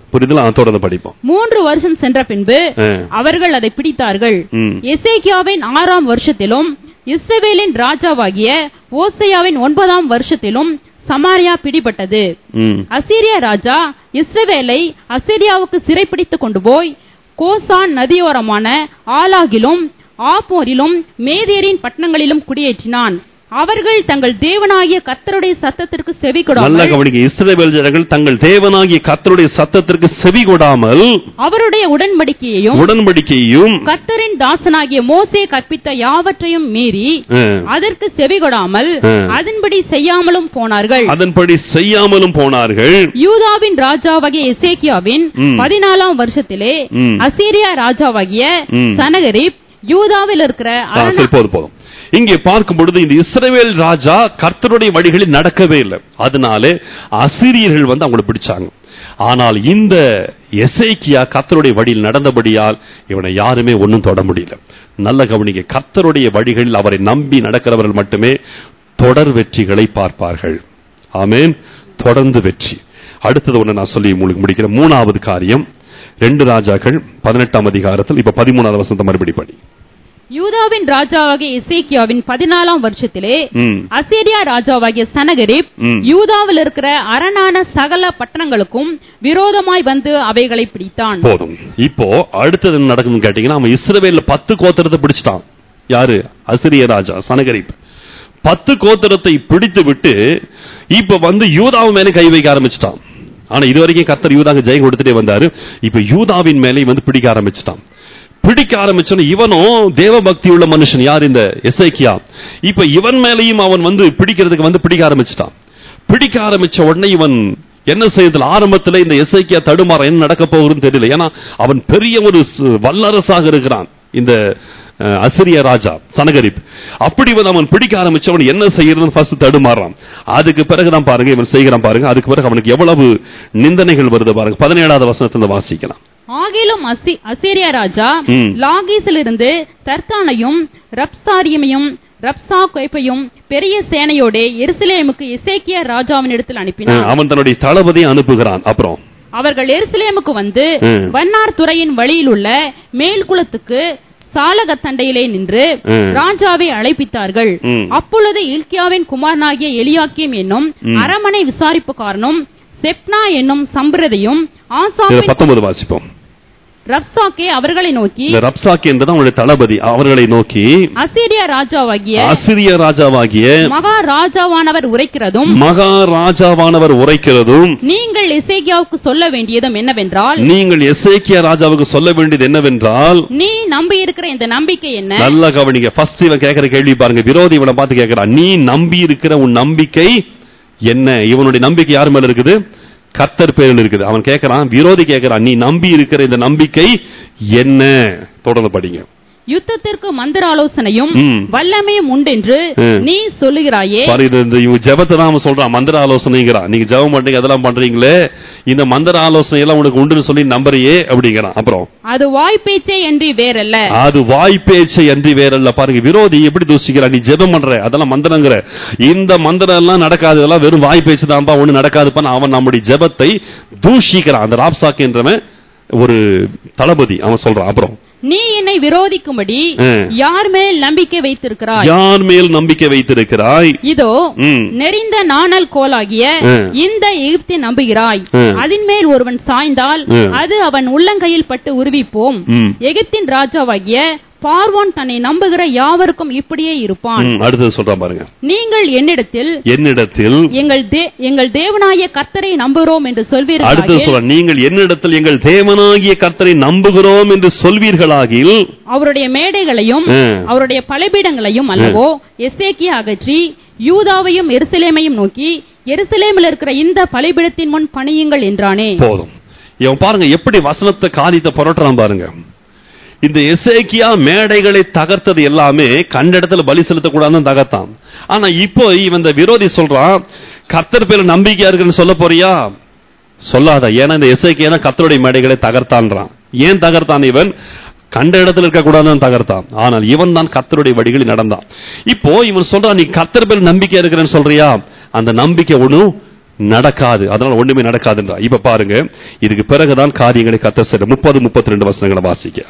புரியுதுல ஆ, தொடர்ந்து படிப்போம் மூன்று வருஷம் சென்ற பின்பு ஆ. அவர்கள் அதை பிடித்தார்கள் ம். எசேக்கியாவின் ஆறாம் வருஷத்திலும் இஸ்ரவேலின் ராஜாவாகிய ஓசையாவின் ஒன்பதாம் வருஷத்திலும் சமாரியா பிடிபட்டது ம். அசீரியா ராஜா இஸ்ரவேலை அசீரியாவுக்கு சிறைப்பிடித்துக் கொண்டு போய் கோசான் நதியோரமான ஆலாகிலும் ஆப்போரிலும் மேதேரின் பட்டணங்களிலும் குடியேற்றினான் அவர்கள் தங்கள் தேவனாகிய கர்த்தருடைய சத்தத்திற்கு செவி நல்ல கொடாமல் கவனிக்க இஸ்ரவேல் ஜனங்கள் தங்கள் தேவனாகிய கர்த்தருடைய சத்தத்திற்கு செவி கொடாமல் அவருடைய உடன்படிக்கையையும் உடன்படிக்கையும் கர்த்தரின் தாசனாகிய மோசே கற்பித்த யாவற்றையும் மீறி ஆ, அதற்கு செவிகொடாமல் ஆ. அதன்படி செய்யாமலும் போனார்கள் அதன்படி செய்யாமலும் போனார்கள் யூதாவின் ராஜாவாகிய எசேக்கியாவின் ம். பதினாலாம் வருஷத்திலே ம். அசீரியா ராஜாவாகிய ம். சனகரிப் யூதாவில் இருக்கிற ஆ, அரணா- சரி போதும் போதும் இங்கே பார்க்கும் பொழுது இந்த இஸ்ரவேல் ராஜா கர்த்தருடைய வழிகளில் நடக்கவே இல்லை அதனாலே அசிரியர்கள் வந்து அவங்களை பிடிச்சாங்க ஆனால் இந்த எசேக்கியா கர்த்தருடைய வழியில் நடந்தபடியால் இவனை யாருமே ஒண்ணும் தொட முடியல நல்ல கவனிக்க கர்த்தருடைய வழிகளில் அவரை நம்பி நடக்கிறவர்கள் மட்டுமே தொடர் வெற்றிகளை பார்ப்பார்கள் ஆமென் தொடர்ந்து வெற்றி அடுத்தது ஒண்ணு நான் சொல்லி உங்களுக்கு முடிக்கிறேன் மூணாவது காரியம் ரெண்டு ராஜாக்கள் பதினெட்டாம் அதிகாரத்தில் இப்ப பதிமூணாவது வசனத்தை மறுபடி படி யூதாவின் ராஜாவாகிய எசேக்கியாவின் பதினாலாம் வருஷத்திலே ம். அசீரியா ராஜாவாகிய சனகரிப் ம். யூதாவில் இருக்கிற அரணான சகல பட்டணங்களுக்கும் விரோதமாய் வந்து அவைகளை பிடித்தான் போதும் இப்போ அடுத்தது என்ன நடக்குதுன்னு கேட்டீங்கன்னா அவன் இஸ்ரவேல்ல பத்து கோத்திரத்தை பிடிச்சிட்டான் யாரு அசிரிய ராஜா சனகரிப் பத்து கோத்திரத்தை பிடித்து விட்டு இப்ப வந்து யூதாவின் மேலே கை வைக்க ஆரம்பிச்சிட்டான் ஆனா இது வரைக்கும் கர்த்தர் யூதாக்கு ஜெயம் கொடுத்துட்டே வந்தாரு இப்ப யூதாவின் மேலே வந்து பிடிக்க ஆரம்பிச்சிட்டான் பிடிக்க ஆரம்பிச்சோன்னு இவனும் தேவ பக்தி உள்ள மனுஷன் யார் இந்த எசேக்கியா இப்ப இவன் மேலேயும் அவன் வந்து பிடிக்கிறதுக்கு வந்து பிடிக்க ஆரம்பிச்சிட்டான் பிடிக்க ஆரம்பிச்ச உடனே இவன் என்ன செய்யறதுல ஆரம்பத்துல இந்த எஸ்ஐக்கியா தடுமாற என்ன நடக்க போகுதுன்னு தெரியல ஏன்னா அவன் பெரிய ஒரு சு- வல்லரசாக இருக்கிறான் இந்த அஹ், அசிரிய ராஜா சனகரிப் அப்படி வந்து அவன் பிடிக்க ஆரம்பிச்சவன் என்ன செய்யறதுன்னு ஃபர்ஸ்ட் தடுமாறான் அதுக்கு பிறகுதான் பாருங்க இவன் செய்கிறான் பாருங்க அதுக்கு பிறகு அவனுக்கு எவ்வளவு நிந்தனைகள் வருது பாருங்க பதினேழாவது வசனத்துல வாசிக்கலாம் ஆகிலும் அசி- அசீரியா ராஜா ம். லாகீசிலிருந்து தர்த்தானையும் ரப்சாரியமையும் ரப்சா கொய்பையும் பெரிய சேனையோடே எருசலேமுக்கு எசேக்கியா ராஜாவின் இடத்தில் அனுப்பினான் அஹ், அவன் தன்னுடைய தளபதியை அனுப்புகிறான் அப்புறம் அவர்கள் எருசலேமுக்கு வந்து ம். வண்ணார் துறையின் வழியில் உள்ள மேல்குளத்துக்கு சாலகத்தண்டையிலே நின்று ம். ராஜாவை அழைப்பித்தார்கள் ம். அப்பொழுது இல்கியாவின் குமாரனாகிய எலியாக்கிம் என்னும் ம். அரமனை விசாரிப்புக்காரனும் செப்னா என்னும் சம்பிரதையும் இதை ஆசாப்பின் பத்தொன்பது வாசிப்போம் ரப்சாக்கே அவர்களை நோக்கி இந்த ரப்சாக்கி என்றது அவனுடைய தளபதி அவர்களை நோக்கி அசீரியா ராஜாவாகிய அசிரிய ராஜாவாகிய மகா ராஜாவானவர் உரைக்கிறதும் மகா ராஜாவானவர் உரைக்கிறதும் நீங்கள் எசேக்கியாவுக்கு சொல்ல வேண்டியதும் என்னவென்றால் நீங்கள் எசேக்கியா ராஜாவுக்கு சொல்ல வேண்டியது என்னவென்றால் நீ நம்பி இருக்கிற இந்த நம்பிக்கை என்ன நல்ல கவனிங்க ஃபர்ஸ்ட் இவன் கேட்கிற கேள்வி பாருங்க விரோதி இவனை பார்த்து கேட்கிறான் நீ நம்பி இருக்கிற உன் நம்பிக்கை என்ன இவனுடைய நம்பிக்கை யார் மேல இருக்குது கர்த்தர் பேரில் இருக்குது அவன் கேட்கறான் விரோதி கேட்கறான் நீ நம்பி இருக்கிற இந்த நம்பிக்கை என்ன தொடர்ந்து படிங்க யுத்தத்திற்கு மந்திர ஆலோசனையும் ம். வல்லமையும் உண்டென்று ம். நீ சொல்லுகிறாயே பாரு இது இந்த இவன் ஜெபத்தை தான் அவன் சொல்றான் மந்திர ஆலோசனைங்கிறான் நீங்க ஜெபம் பண்றீங்க அதெல்லாம் பண்றீங்களே இந்த மந்திர ஆலோசனை எல்லாம் உனக்கு உண்டுன்னு சொல்லி நம்புறியே அப்படிங்கிறான் அப்புறம் அது வாய்ப்பேச்சே என்று வேறல்ல அது வாய் பேச்சை அன்றி வேறல்ல பாருங்க விரோதி எப்படி தூசிக்கிறான் நீ ஜெபம் பண்ற அதெல்லாம் மந்திரங்கிற இந்த மந்திரம் எல்லாம் நடக்காது இதெல்லாம் வெறும் வாய் பேச்சு தான்ப்பா ஒண்ணு நடக்காதுப்பான்னு அவன் நம்முடைய ஜெபத்தை தூஷிக்கிறான் அந்த ராப்சாக் என்றவன் ஒரு தளபதி அவன் சொல்றான் அப்புறம் நீ என்னை விரோதிக்கும்படி ம். யார் மேல் நம்பிக்கை வைத்திருக்கிறாய் யார் மேல் நம்பிக்கை வைத்திருக்கிறாய் இதோ ம். நெறிந்த நாணல் கோலாகிய ம். இந்த எகிப்தை நம்புகிறாய் ம். அதன் மேல் ஒருவன் சாய்ந்தால் ம். அது அவன் உள்ளங்கையில் பட்டு உருவிப்போம் ம். எகிப்தின் ராஜாவாகிய பார்வோன் தன்னை நம்புகிற யாவருக்கும் இப்படியே இருப்பான் ம், அடுத்தது சொல்றான் பாருங்க நீங்கள் என்னிடத்தில் என்னிடத்தில் எங்கள் தே- எங்கள் தேவனாய கர்த்தரை நம்புகிறோம் என்று அடுத்தது சொல்வீர்கள் சொல்ற நீங்கள் என்னிடத்தில் எங்கள் தேவனாகிய கர்த்தரை நம்புகிறோம் என்று சொல்வீர்களாகில் அவருடைய மேடைகளையும் ம். அவருடைய பலிபீடங்களையும் அல்லவோ எசேக்கியா அகற்றி யூதாவையும் எருசலேமையும் நோக்கி எருசலேமில் இருக்கிற இந்த பலிபீடத்தின் முன் பணியுங்கள் என்றானே போதும் இவன் பாருங்க எப்படி வசனத்தை காரியத்தை புரட்டுறான் பாருங்க இந்த எசேக்கியா மேடைகளை தகர்த்தது எல்லாமே கண்ட இடத்துல பலி செலுத்தக்கூடாதுன்னு தகர்த்தான் ஆனா இப்போ இவன் இந்த விரோதி சொல்றான் கர்த்தர் பேர்ல நம்பிக்கையா இருக்குன்னு சொல்ல போறியா சொல்லாத ஏன்னா இந்த எசேக்கியா தான் கர்த்தருடைய மேடைகளை தகர்த்தான்றான் ஏன் தகர்த்தான் இவன் கண்ட இடத்துல இருக்க கூடாதுன்னு தகர்த்தான் ஆனால் இவன் தான் கர்த்தருடைய வழிகளில் நடந்தான் இப்போ இவன் சொல்றான் நீ கர்த்தர் பேர் நம்பிக்கையா இருக்கிறேன்னு சொல்றியா அந்த நம்பிக்கை ஒண்ணும் நடக்காது அதனால ஒண்ணுமே நடக்காதுன்றா இப்ப பாருங்க இதுக்கு பிறகுதான் காரியங்களை கத்த செய்ய முப்பது முப்பத்தி ரெண்டு வசனங்களை வாசிக்க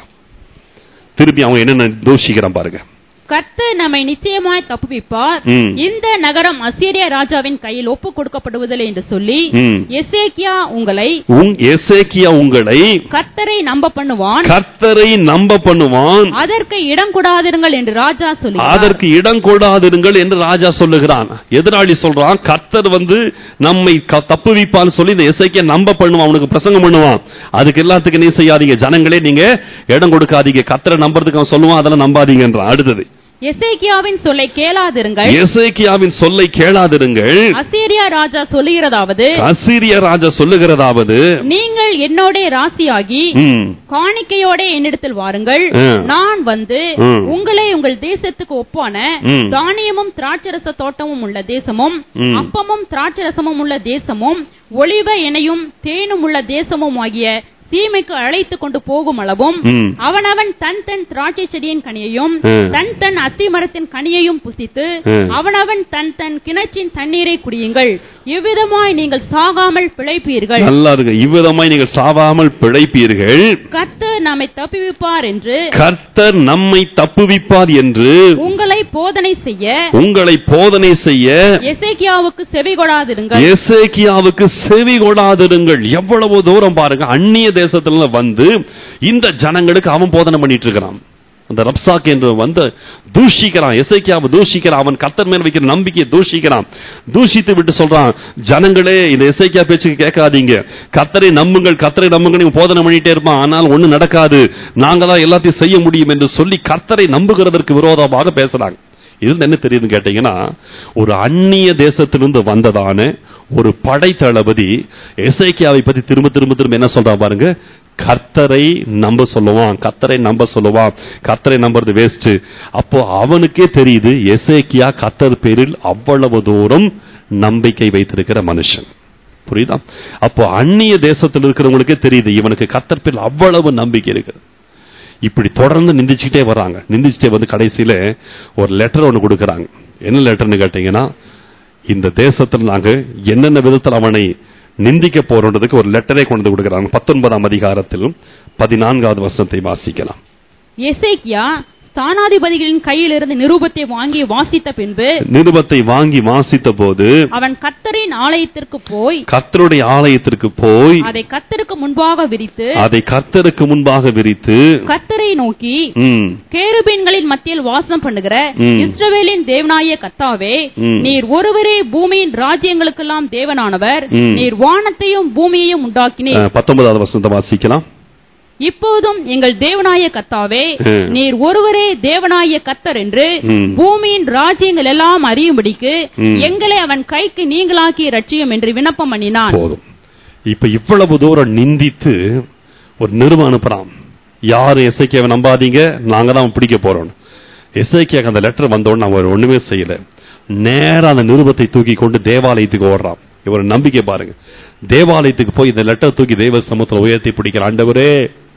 திருப்பி அவன் என்னென்ன தூஷிக்கிறான் பாருங்க கர்த்தர் நம்மை நிச்சயமாய் தப்புவிப்பார் ம். இந்த நகரம் அசீரிய ராஜாவின் கையில் ஒப்புக் கொடுக்கப்படுவதில்லை என்று சொல்லி ம். எசேக்கியா உங்களை உங் எசேக்கியா உங்களை கர்த்தரை நம்ப பண்ணுவான் கர்த்தரை நம்ப பண்ணுவான் அதற்கு இடம் கொடாதிருங்கள் என்று ராஜா சொல்லி அதற்கு இடம் கொடாதிருங்கள் என்று ராஜா சொல்லுகிறான் எதிராளி சொல்றான் கர்த்தர் வந்து நம்மை க- தப்புவிப்பான்னு சொல்லி இந்த எசைக்கிய நம்ப பண்ணுவான் அவனுக்கு பிரசங்கம் பண்ணுவான் அதுக்கு எல்லாத்துக்கும் நீ செய்யாதீங்க ஜனங்களே நீங்க இடம் கொடுக்காதீங்க கர்த்தரை நம்புறதுக்கு அவன் சொல்லுவான் அதெல்லாம் நம்பாதீங்கன்றான் அடுத்தது எசேக்கியாவின் சொல்லை கேளாதிருங்கள் எசேக்கியாவின் சொல்லை கேளாதிருங்கள் அசீரியா ராஜா சொல்லுகிறதாவது அசீரிய ராஜா சொல்லுகிறதாவது நீங்கள் என்னோட ராசியாகி ம், காணிக்கையோட என்னிடத்தில் வாருங்கள் ம். நான் வந்து ம். உங்களை உங்கள் தேசத்துக்கு ஒப்பான ம். தானியமும் திராட்சரச தோட்டமும் உள்ள தேசமும் ம். அப்பமும் திராட்சரசமும் உள்ள தேசமும் ஒளிவ எனையும் தேனும் உள்ள தேசமும் ஆகிய சீமைக்கு அழைத்து கொண்டு போகும் அளவும் ம். அவனவன் தன் தன் திராட்சை செடியின் கனியையும் ம். தன் தன் அத்தி மரத்தின் கனியையும் புசித்து ம். அவனவன் தன் தன் கிணற்றின் தண்ணீரை குடியுங்கள் இவ்விதமாய் நீங்கள் சாகாமல் பிழைப்பீர்கள் நல்லா இருக்கு இவ்விதமாய் நீங்கள் சாவாமல் பிழைப்பீர்கள் கர்த்தர் நம்மை தப்புவிப்பார் என்று கர்த்தர் நம்மை தப்புவிப்பார் என்று உங்களை போதனை செய்ய உங்களை போதனை செய்ய எசேக்கியாவுக்கு செவி கொடாதிருங்கள் எசேக்கியாவுக்கு செவி கொடாதிருங்கள் எவ்வளவு தூரம் பாருங்க அந்நிய தேசத்துல வந்து இந்த ஜனங்களுக்கு அவன் போதனை பண்ணிட்டு இருக்கிறான் அந்த ரப்சாக் என்று வந்து தூஷிக்கிறான் எசேக்கியாவை தூஷிக்கிறான் அவன் கத்தர் மேல் வைக்கிற நம்பிக்கையை தூஷிக்கிறான் தூஷித்து விட்டு சொல்றான் ஜனங்களே இந்த எசேக்கியா பேச்சுக்கு கேட்காதீங்க கத்தரை நம்புங்கள் கத்தரை நம்புங்கள் நீங்க போதனை பண்ணிட்டே இருப்பான் ஆனால் ஒண்ணு நடக்காது நாங்க தான் எல்லாத்தையும் செய்ய முடியும் என்று சொல்லி கர்த்தரை நம்புகிறதற்கு விரோதமாக பேசுறாங்க இது என்ன தெரியுதுன்னு கேட்டீங்கன்னா ஒரு அந்நிய தேசத்திலிருந்து வந்ததான ஒரு படை தளபதி எசேக்கியாவை பத்தி திரும்ப திரும்ப திரும்ப என்ன சொல்றான் பாருங்க கர்த்தரை நம்ப சொல்லுவான் கர்த்தரை நம்ப சொல்லுவான் கர்த்தரை நம்புறது வேஸ்ட் அப்போ அவனுக்கே தெரியுது எசேக்கியா கர்த்தர் பேரில் அவ்வளவு தூரம் நம்பிக்கை வைத்திருக்கிற மனுஷன் புரியுதா அப்போ அந்நிய தேசத்தில் இருக்கிறவங்களுக்கே தெரியுது இவனுக்கு கர்த்தர் பேரில் அவ்வளவு நம்பிக்கை இருக்குது இப்படி தொடர்ந்து நிந்திச்சுக்கிட்டே வராங்க நிந்திச்சுட்டே வந்து கடைசியில ஒரு லெட்டர் ஒன்று கொடுக்குறாங்க என்ன லெட்டர்னு கேட்டீங்கன்னா இந்த தேசத்தில் நாங்க என்னென்ன விதத்தில் அவனை நிந்திக்க போறோன்றதுக்கு ஒரு லெட்டரே கொண்டு வந்து கொடுக்குறாங்க பத்தொன்பதாம் அதிகாரத்தில் பதினான்காவது வசனத்தை வாசிக்கலாம் எசேக்கியா ஸ்தானாதிபதிகளின் கையிலிருந்து நிரூபத்தை வாங்கி வாசித்த பின்பு நிருபத்தை வாங்கி வாசித்த போது அவன் கர்த்தரின் ஆலயத்திற்கு போய் கர்த்தருடைய ஆலயத்திற்கு போய் அதை கர்த்தருக்கு முன்பாக விரித்து அதை கர்த்தருக்கு முன்பாக விரித்து கர்த்தரை நோக்கி ம், கேருபீன்களின் மத்தியில் வாசம் பண்ணுகிற ம். இஸ்ரவேலின் தேவனாய கத்தாவே ம். நீர் ஒருவரே பூமியின் ராஜ்யங்களுக்கெல்லாம் தேவனானவர் ம். நீர் வானத்தையும் பூமியையும் உண்டாக்கினீர் அஹ், பத்தொன்பதாவது வசனத்தை வாசிக்கலாம் இப்போதும் எங்கள் தேவனாய கத்தாவே ம். நீர் ஒருவரே தேவனாய கத்தர் என்று ம். பூமியின் ராஜ்யங்கள் எல்லாம் அறியும்படிக்கு ம். எங்களை அவன் கைக்கு நீங்களாக்கி ரட்சியும் என்று விண்ணப்பம் பண்ணினான் போதும் இப்ப இவ்வளவு தூரம் நிந்தித்து ஒரு நிறுவனம் அனுப்புறான் யாரும் எஸ்ஐக்கியாவை நம்பாதீங்க நாங்க தான் பிடிக்க போறோம் எஸ்ஐக்கியாக்கு அந்த லெட்டர் வந்தோடனே அவர் ஒண்ணுமே செய்யல நேரா அந்த நிருபத்தை தூக்கி கொண்டு தேவாலயத்துக்கு ஓடுறான் இவர் நம்பிக்கை பாருங்க தேவாலயத்துக்கு போய் இந்த லெட்டர் தூக்கி தேவ சமூகத்தில் உயர்த்தி பிடிக்கிற ஆண்டவரே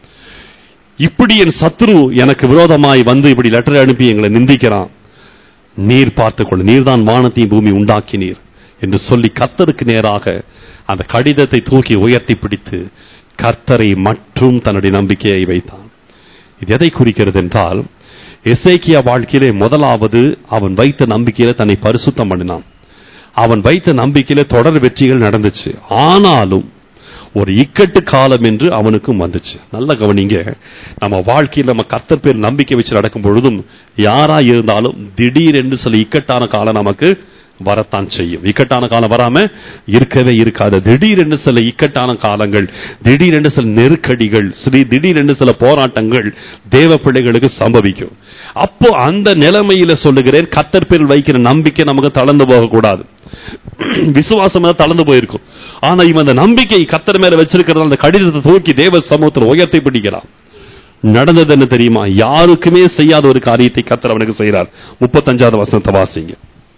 இப்படி என் சத்ரு எனக்கு விரோதமாய் வந்து இப்படி லெட்டர் அனுப்பி எங்களை நிந்திக்கிறான் நீர் பார்த்துக்கொள்ள நீர்தான் வானத்தையும் பூமி உண்டாக்கினீர் என்று சொல்லி கர்த்தருக்கு நேராக அந்த கடிதத்தை தூக்கி உயர்த்தி பிடித்து கர்த்தரை மற்றும் தன்னுடைய நம்பிக்கையை வைத்தான் இது எதை குறிக்கிறது என்றால் எசேக்கியா வாழ்க்கையிலே முதலாவது அவன் வைத்த நம்பிக்கையில தன்னை பரிசுத்தம் பண்ணினான் அவன் வைத்த நம்பிக்கையில தொடர் வெற்றிகள் நடந்துச்சு ஆனாலும் ஒரு இக்கட்டு காலம் என்று அவனுக்கும் வந்துச்சு நல்ல கவனிங்க நம்ம வாழ்க்கையில் நம்ம கர்த்தர் பேர் நம்பிக்கை வச்சு நடக்கும் பொழுதும் யாரா இருந்தாலும் திடீரென்று சில இக்கட்டான காலம் நமக்கு வரத்தான் செய்யும் இக்கட்டான காலம் வராம இருக்கவே இருக்காது திடீரென்று சில இக்கட்டான காலங்கள் திடீரென்று சில நெருக்கடிகள் சிறி திடீரென்று சில போராட்டங்கள் தேவ பிள்ளைகளுக்கு சம்பவிக்கும் அப்போ அந்த நிலைமையில சொல்லுகிறேன் கர்த்தர் பேரில் வைக்கிற நம்பிக்கை நமக்கு தளர்ந்து போகக்கூடாது விசுவாசம் தான் தளர்ந்து போயிருக்கும் ஆனா இவன் அந்த நம்பிக்கை கத்தர் மேல வச்சிருக்கிறதால அந்த கடிதத்தை தூக்கி தேவ சமூகத்தில் உயர்த்தி பிடிக்கிறான் நடந்தது என்ன தெரியுமா யாருக்குமே செய்யாத ஒரு காரியத்தை கத்தர் அவனுக்கு செய்கிறார் முப்பத்தஞ்சாவது வசனத்தை வாசிங்க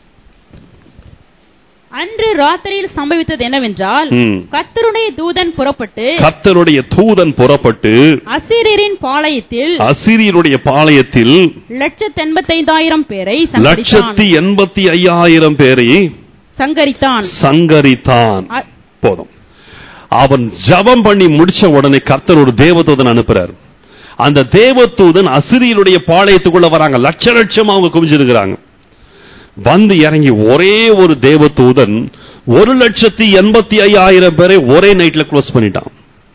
அன்று ராத்திரியில் சம்பவித்தது என்னவென்றால் ம். கர்த்தருடைய தூதன் புறப்பட்டு கர்த்தருடைய தூதன் புறப்பட்டு அசீரியரின் பாளையத்தில் அசிரியனுடைய பாளையத்தில் லட்சத்து எண்பத்தைந்தாயிரம் பேரை சங்கரித்தான் லட்சத்தி எண்பத்தி ஐயாயிரம் பேரை சங்கரித்தான் சங்கரித்தான் அ- போதும் அவன் ஜெபம் பண்ணி முடிச்ச உடனே கர்த்தர் ஒரு தேவதூதன் அனுப்புறார் அந்த தேவதூதன் அசிரியருடைய பாளையத்துக்குள்ள வராங்க லட்ச லட்சமா அவங்க குவிஞ்சிருக்கிறாங்க வந்து இறங்கி ஒரே ஒரு தேவதூதன் ஒரு லட்சத்தி எண்பத்தி ஐயாயிரம் பேரை ஒரே நைட்ல க்ளோஸ் பண்ணிட்டான்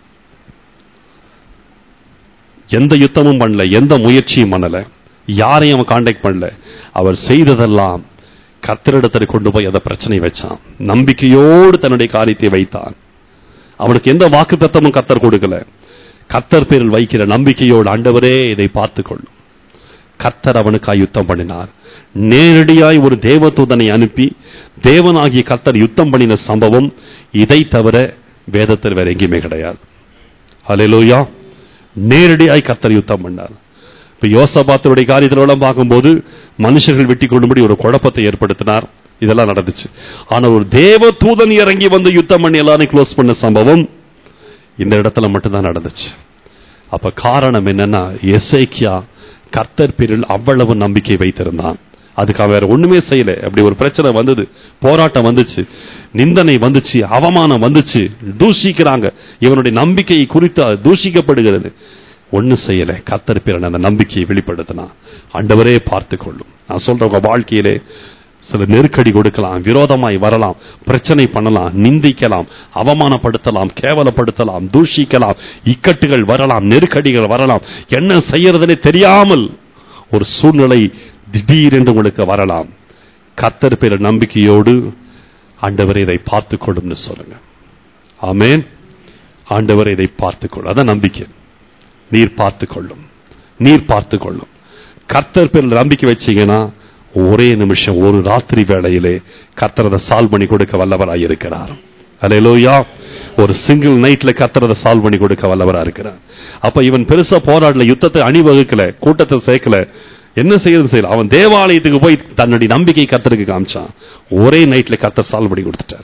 எந்த யுத்தமும் பண்ணல எந்த முயற்சியும் பண்ணல யாரையும் அவன் காண்டாக்ட் பண்ணல அவர் செய்ததெல்லாம் கத்தரிடத்தில் கொண்டு போய் அந்த பிரச்சனை வச்சான் நம்பிக்கையோடு தன்னுடைய காரியத்தை வைத்தான் அவனுக்கு எந்த வாக்கு தத்தமும் கத்தர் கொடுக்கல கத்தர் பேரில் வைக்கிற நம்பிக்கையோடு ஆண்டவரே இதை பார்த்துக் கொள்ளும் கத்தர் அவனுக்காய் யுத்தம் பண்ணினார் நேரடியாய் ஒரு தேவதூதனை அனுப்பி தேவனாகிய கத்தர் யுத்தம் பண்ணின சம்பவம் இதை தவிர வேதத்தில் வேற எங்கேயுமே கிடையாது ஹalleluya நேரடியாய் கத்தர் யுத்தம் பண்ணார் இப்ப யோசபாத்தருடைய காரியத்திலெல்லாம் பார்க்கும்போது மனுஷர்கள் வெட்டி கொள்ளும்படி ஒரு குழப்பத்தை ஏற்படுத்தினார் இதெல்லாம் நடந்துச்சு ஆனா ஒரு தேவ தூதன் இறங்கி வந்து யுத்தம் பண்ணி எல்லாரையும் க்ளோஸ் பண்ண சம்பவம் இந்த இடத்துல மட்டும்தான் நடந்துச்சு அப்ப காரணம் என்னன்னா எசேக்கியா கர்த்தர் பேரில் அவ்வளவு நம்பிக்கை வைத்திருந்தான் அதுக்கு அவன் வேற ஒண்ணுமே செய்யல அப்படி ஒரு பிரச்சனை வந்தது போராட்டம் வந்துச்சு நிந்தனை வந்துச்சு அவமானம் வந்துச்சு தூஷிக்கிறாங்க இவனுடைய நம்பிக்கையை குறித்து அது தூஷிக்கப்படுகிறது ஒண்ணு செய்யல கர்த்தர் பேரில் அந்த நம்பிக்கையை வெளிப்படுத்தினான் ஆண்டவரே பார்த்து கொள்ளும் நான் சொல்றேன் உங்க வாழ்க்கையிலே சில நெருக்கடி கொடுக்கலாம் விரோதமாய் வரலாம் பிரச்சனை பண்ணலாம் நிந்திக்கலாம் அவமானப்படுத்தலாம் கேவலப்படுத்தலாம் தூஷிக்கலாம் இக்கட்டுகள் வரலாம் நெருக்கடிகள் வரலாம் என்ன செய்யறதுனே தெரியாமல் ஒரு சூழ்நிலை திடீரென்று உங்களுக்கு வரலாம் கத்தர் பேர நம்பிக்கையோடு ஆண்டவரை இதை பார்த்துக் கொள்ளும்னு சொல்லுங்க ஆமென் ஆண்டவர் இதை பார்த்துக் கொள்ளும் அதான் நம்பிக்கை நீர் பார்த்துக் கொள்ளும் நீர் பார்த்துக் கொள்ளும் கர்த்தர் பேரில் நம்பிக்கை வச்சீங்கன்னா ஒரே நிமிஷம் ஒரு ராத்திரி வேளையிலே கர்த்தர் அதை சால்வ் பண்ணி கொடுக்க வல்லவராய் இருக்கிறார் அல்லேலூயா ஒரு சிங்கிள் நைட்ல கர்த்தர் அதை சால்வ் பண்ணி கொடுக்க வல்லவரா இருக்கிறார் அப்ப இவன் பெருசா போராடல யுத்தத்தை அணிவகுக்கல கூட்டத்தை சேர்க்கல என்ன செய்யறது செய்யல அவன் தேவாலயத்துக்கு போய் தன்னுடைய நம்பிக்கை கர்த்தருக்கு காமிச்சான் ஒரே நைட்ல கர்த்தர் சால்வ் பண்ணி கொடுத்துட்டார்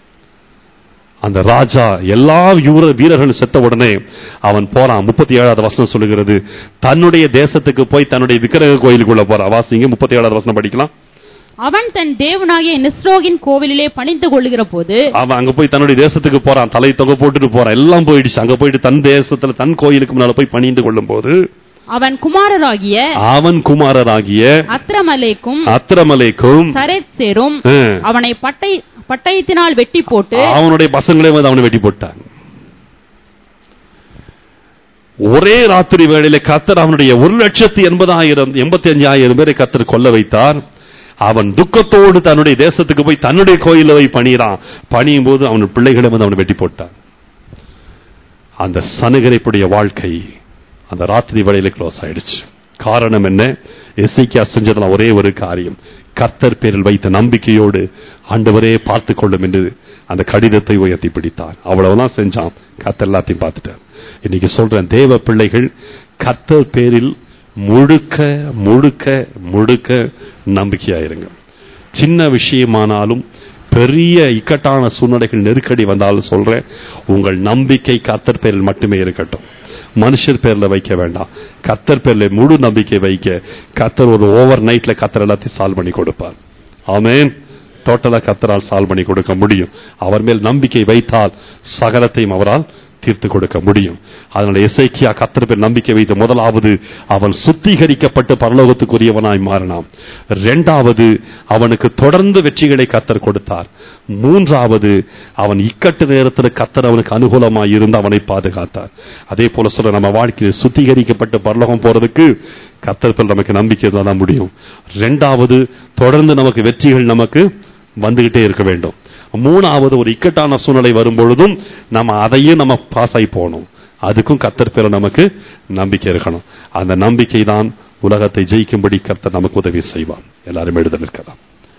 அந்த ராஜா எல்லா யூர வீரர்கள் செத்த உடனே அவன் போறான் முப்பத்தி ஏழாவது வசனம் சொல்லுகிறது தன்னுடைய தேசத்துக்கு போய் தன்னுடைய விக்கிரக கோயிலுக்குள்ள போறான் வாசிங்க முப்பத்தி ஏழாவது வசனம் படிக்கலாம் அவன் தன் தேவனாகிய நிஸ்ரோகின் கோவிலிலே பணிந்து கொள்ளுகிற போது அவன் அங்க போய் தன்னுடைய தேசத்துக்கு போறான் தலை தொகை போட்டுட்டு போறான் எல்லாம் போயிடுச்சு அங்க போயிட்டு தன் தேசத்துல தன் கோயிலுக்கு முன்னால போய் பணிந்து கொள்ளும் போது அவன் குமாரராகிய அவன் குமாரராகிய அத்ரமலேக்கும் அத்திரமலைக்கும் சரேத்சேரும் ஹம், அவனை பட்டை பட்டயத்தினால் வெட்டி போட்டு அவனுடைய பசங்களே வந்து அவனை வெட்டி போட்டாங்க ஒரே ராத்திரி வேளையில கத்தர் அவனுடைய ஒரு லட்சத்தி எண்பதாயிரம் எண்பத்தி அஞ்சாயிரம் பேரை கத்தர் கொல்ல வைத்தார் அவன் துக்கத்தோடு தன்னுடைய தேசத்துக்கு போய் தன்னுடைய கோயில போய் பணியிறான் பணியும் போது அவன் பிள்ளைகளை வந்து அவனை வெட்டி போட்டான் அந்த சனுகரைப்புடைய வாழ்க்கை அந்த ராத்திரி வேளையில க்ளோஸ் ஆயிடுச்சு காரணம் என்ன எசைக்கியா செஞ்சதெல்லாம் ஒரே ஒரு காரியம் கர்த்தர் பேரில் வைத்த நம்பிக்கையோடு ஆண்டவரே பார்த்து கொள்ளும் என்று அந்த கடிதத்தை உயர்த்தி பிடித்தார் அவ்வளவுதான் செஞ்சான் கர்த்தர் எல்லாத்தையும் பார்த்துட்டார் இன்னைக்கு சொல்றேன் தேவ பிள்ளைகள் கர்த்தர் பேரில் முழுக்க முழுக்க முழுக்க நம்பிக்கையாயிருங்க சின்ன விஷயமானாலும் பெரிய இக்கட்டான சூழ்நிலைகள் நெருக்கடி வந்தாலும் சொல்றேன் உங்கள் நம்பிக்கை கர்த்தர் பேரில் மட்டுமே இருக்கட்டும் மனுஷர் பேர்ல வைக்க வேண்டாம் கர்த்தர் பேர்ல முழு நம்பிக்கை வைக்க கர்த்தர் ஒரு ஓவர் நைட்ல கர்த்தர் எல்லாத்தையும் சால்வ் பண்ணி கொடுப்பார் ஆமென் டோட்டலா கர்த்தரால் சால்வ் பண்ணி கொடுக்க முடியும் அவர் மேல் நம்பிக்கை வைத்தால் சகலத்தையும் அவரால் தீர்த்து கொடுக்க முடியும் அதனால எசேக்கியா கர்த்தர் பேர் நம்பிக்கை வைத்த முதலாவது அவன் சுத்திகரிக்கப்பட்டு பரலோகத்துக்குரியவனாய் மாறினான் இரண்டாவது அவனுக்கு தொடர்ந்து வெற்றிகளை கர்த்தர் கொடுத்தார் மூன்றாவது அவன் இக்கட்டு நேரத்தில் கர்த்தர் அவனுக்கு அனுகூலமாய் இருந்து அவனை பாதுகாத்தார் அதே போல சொல்ல நம்ம வாழ்க்கையில் சுத்திகரிக்கப்பட்டு பரலோகம் போறதுக்கு கர்த்தர் பேர் நமக்கு நம்பிக்கை தான் முடியும் இரண்டாவது தொடர்ந்து நமக்கு வெற்றிகள் நமக்கு வந்துகிட்டே இருக்க வேண்டும் மூணாவது ஒரு இக்கட்டான சூழ்நிலை வரும் பொழுதும் நம்ம அதையும் நம்ம பாஸ் ஆகி போகணும் அதுக்கும் கர்த்தர் பேர நமக்கு நம்பிக்கை இருக்கணும் அந்த நம்பிக்கை தான் உலகத்தை ஜெயிக்கும்படி கர்த்தர் நமக்கு உதவி செய்வார் எல்லாரும் எழுத நிற்கலாம்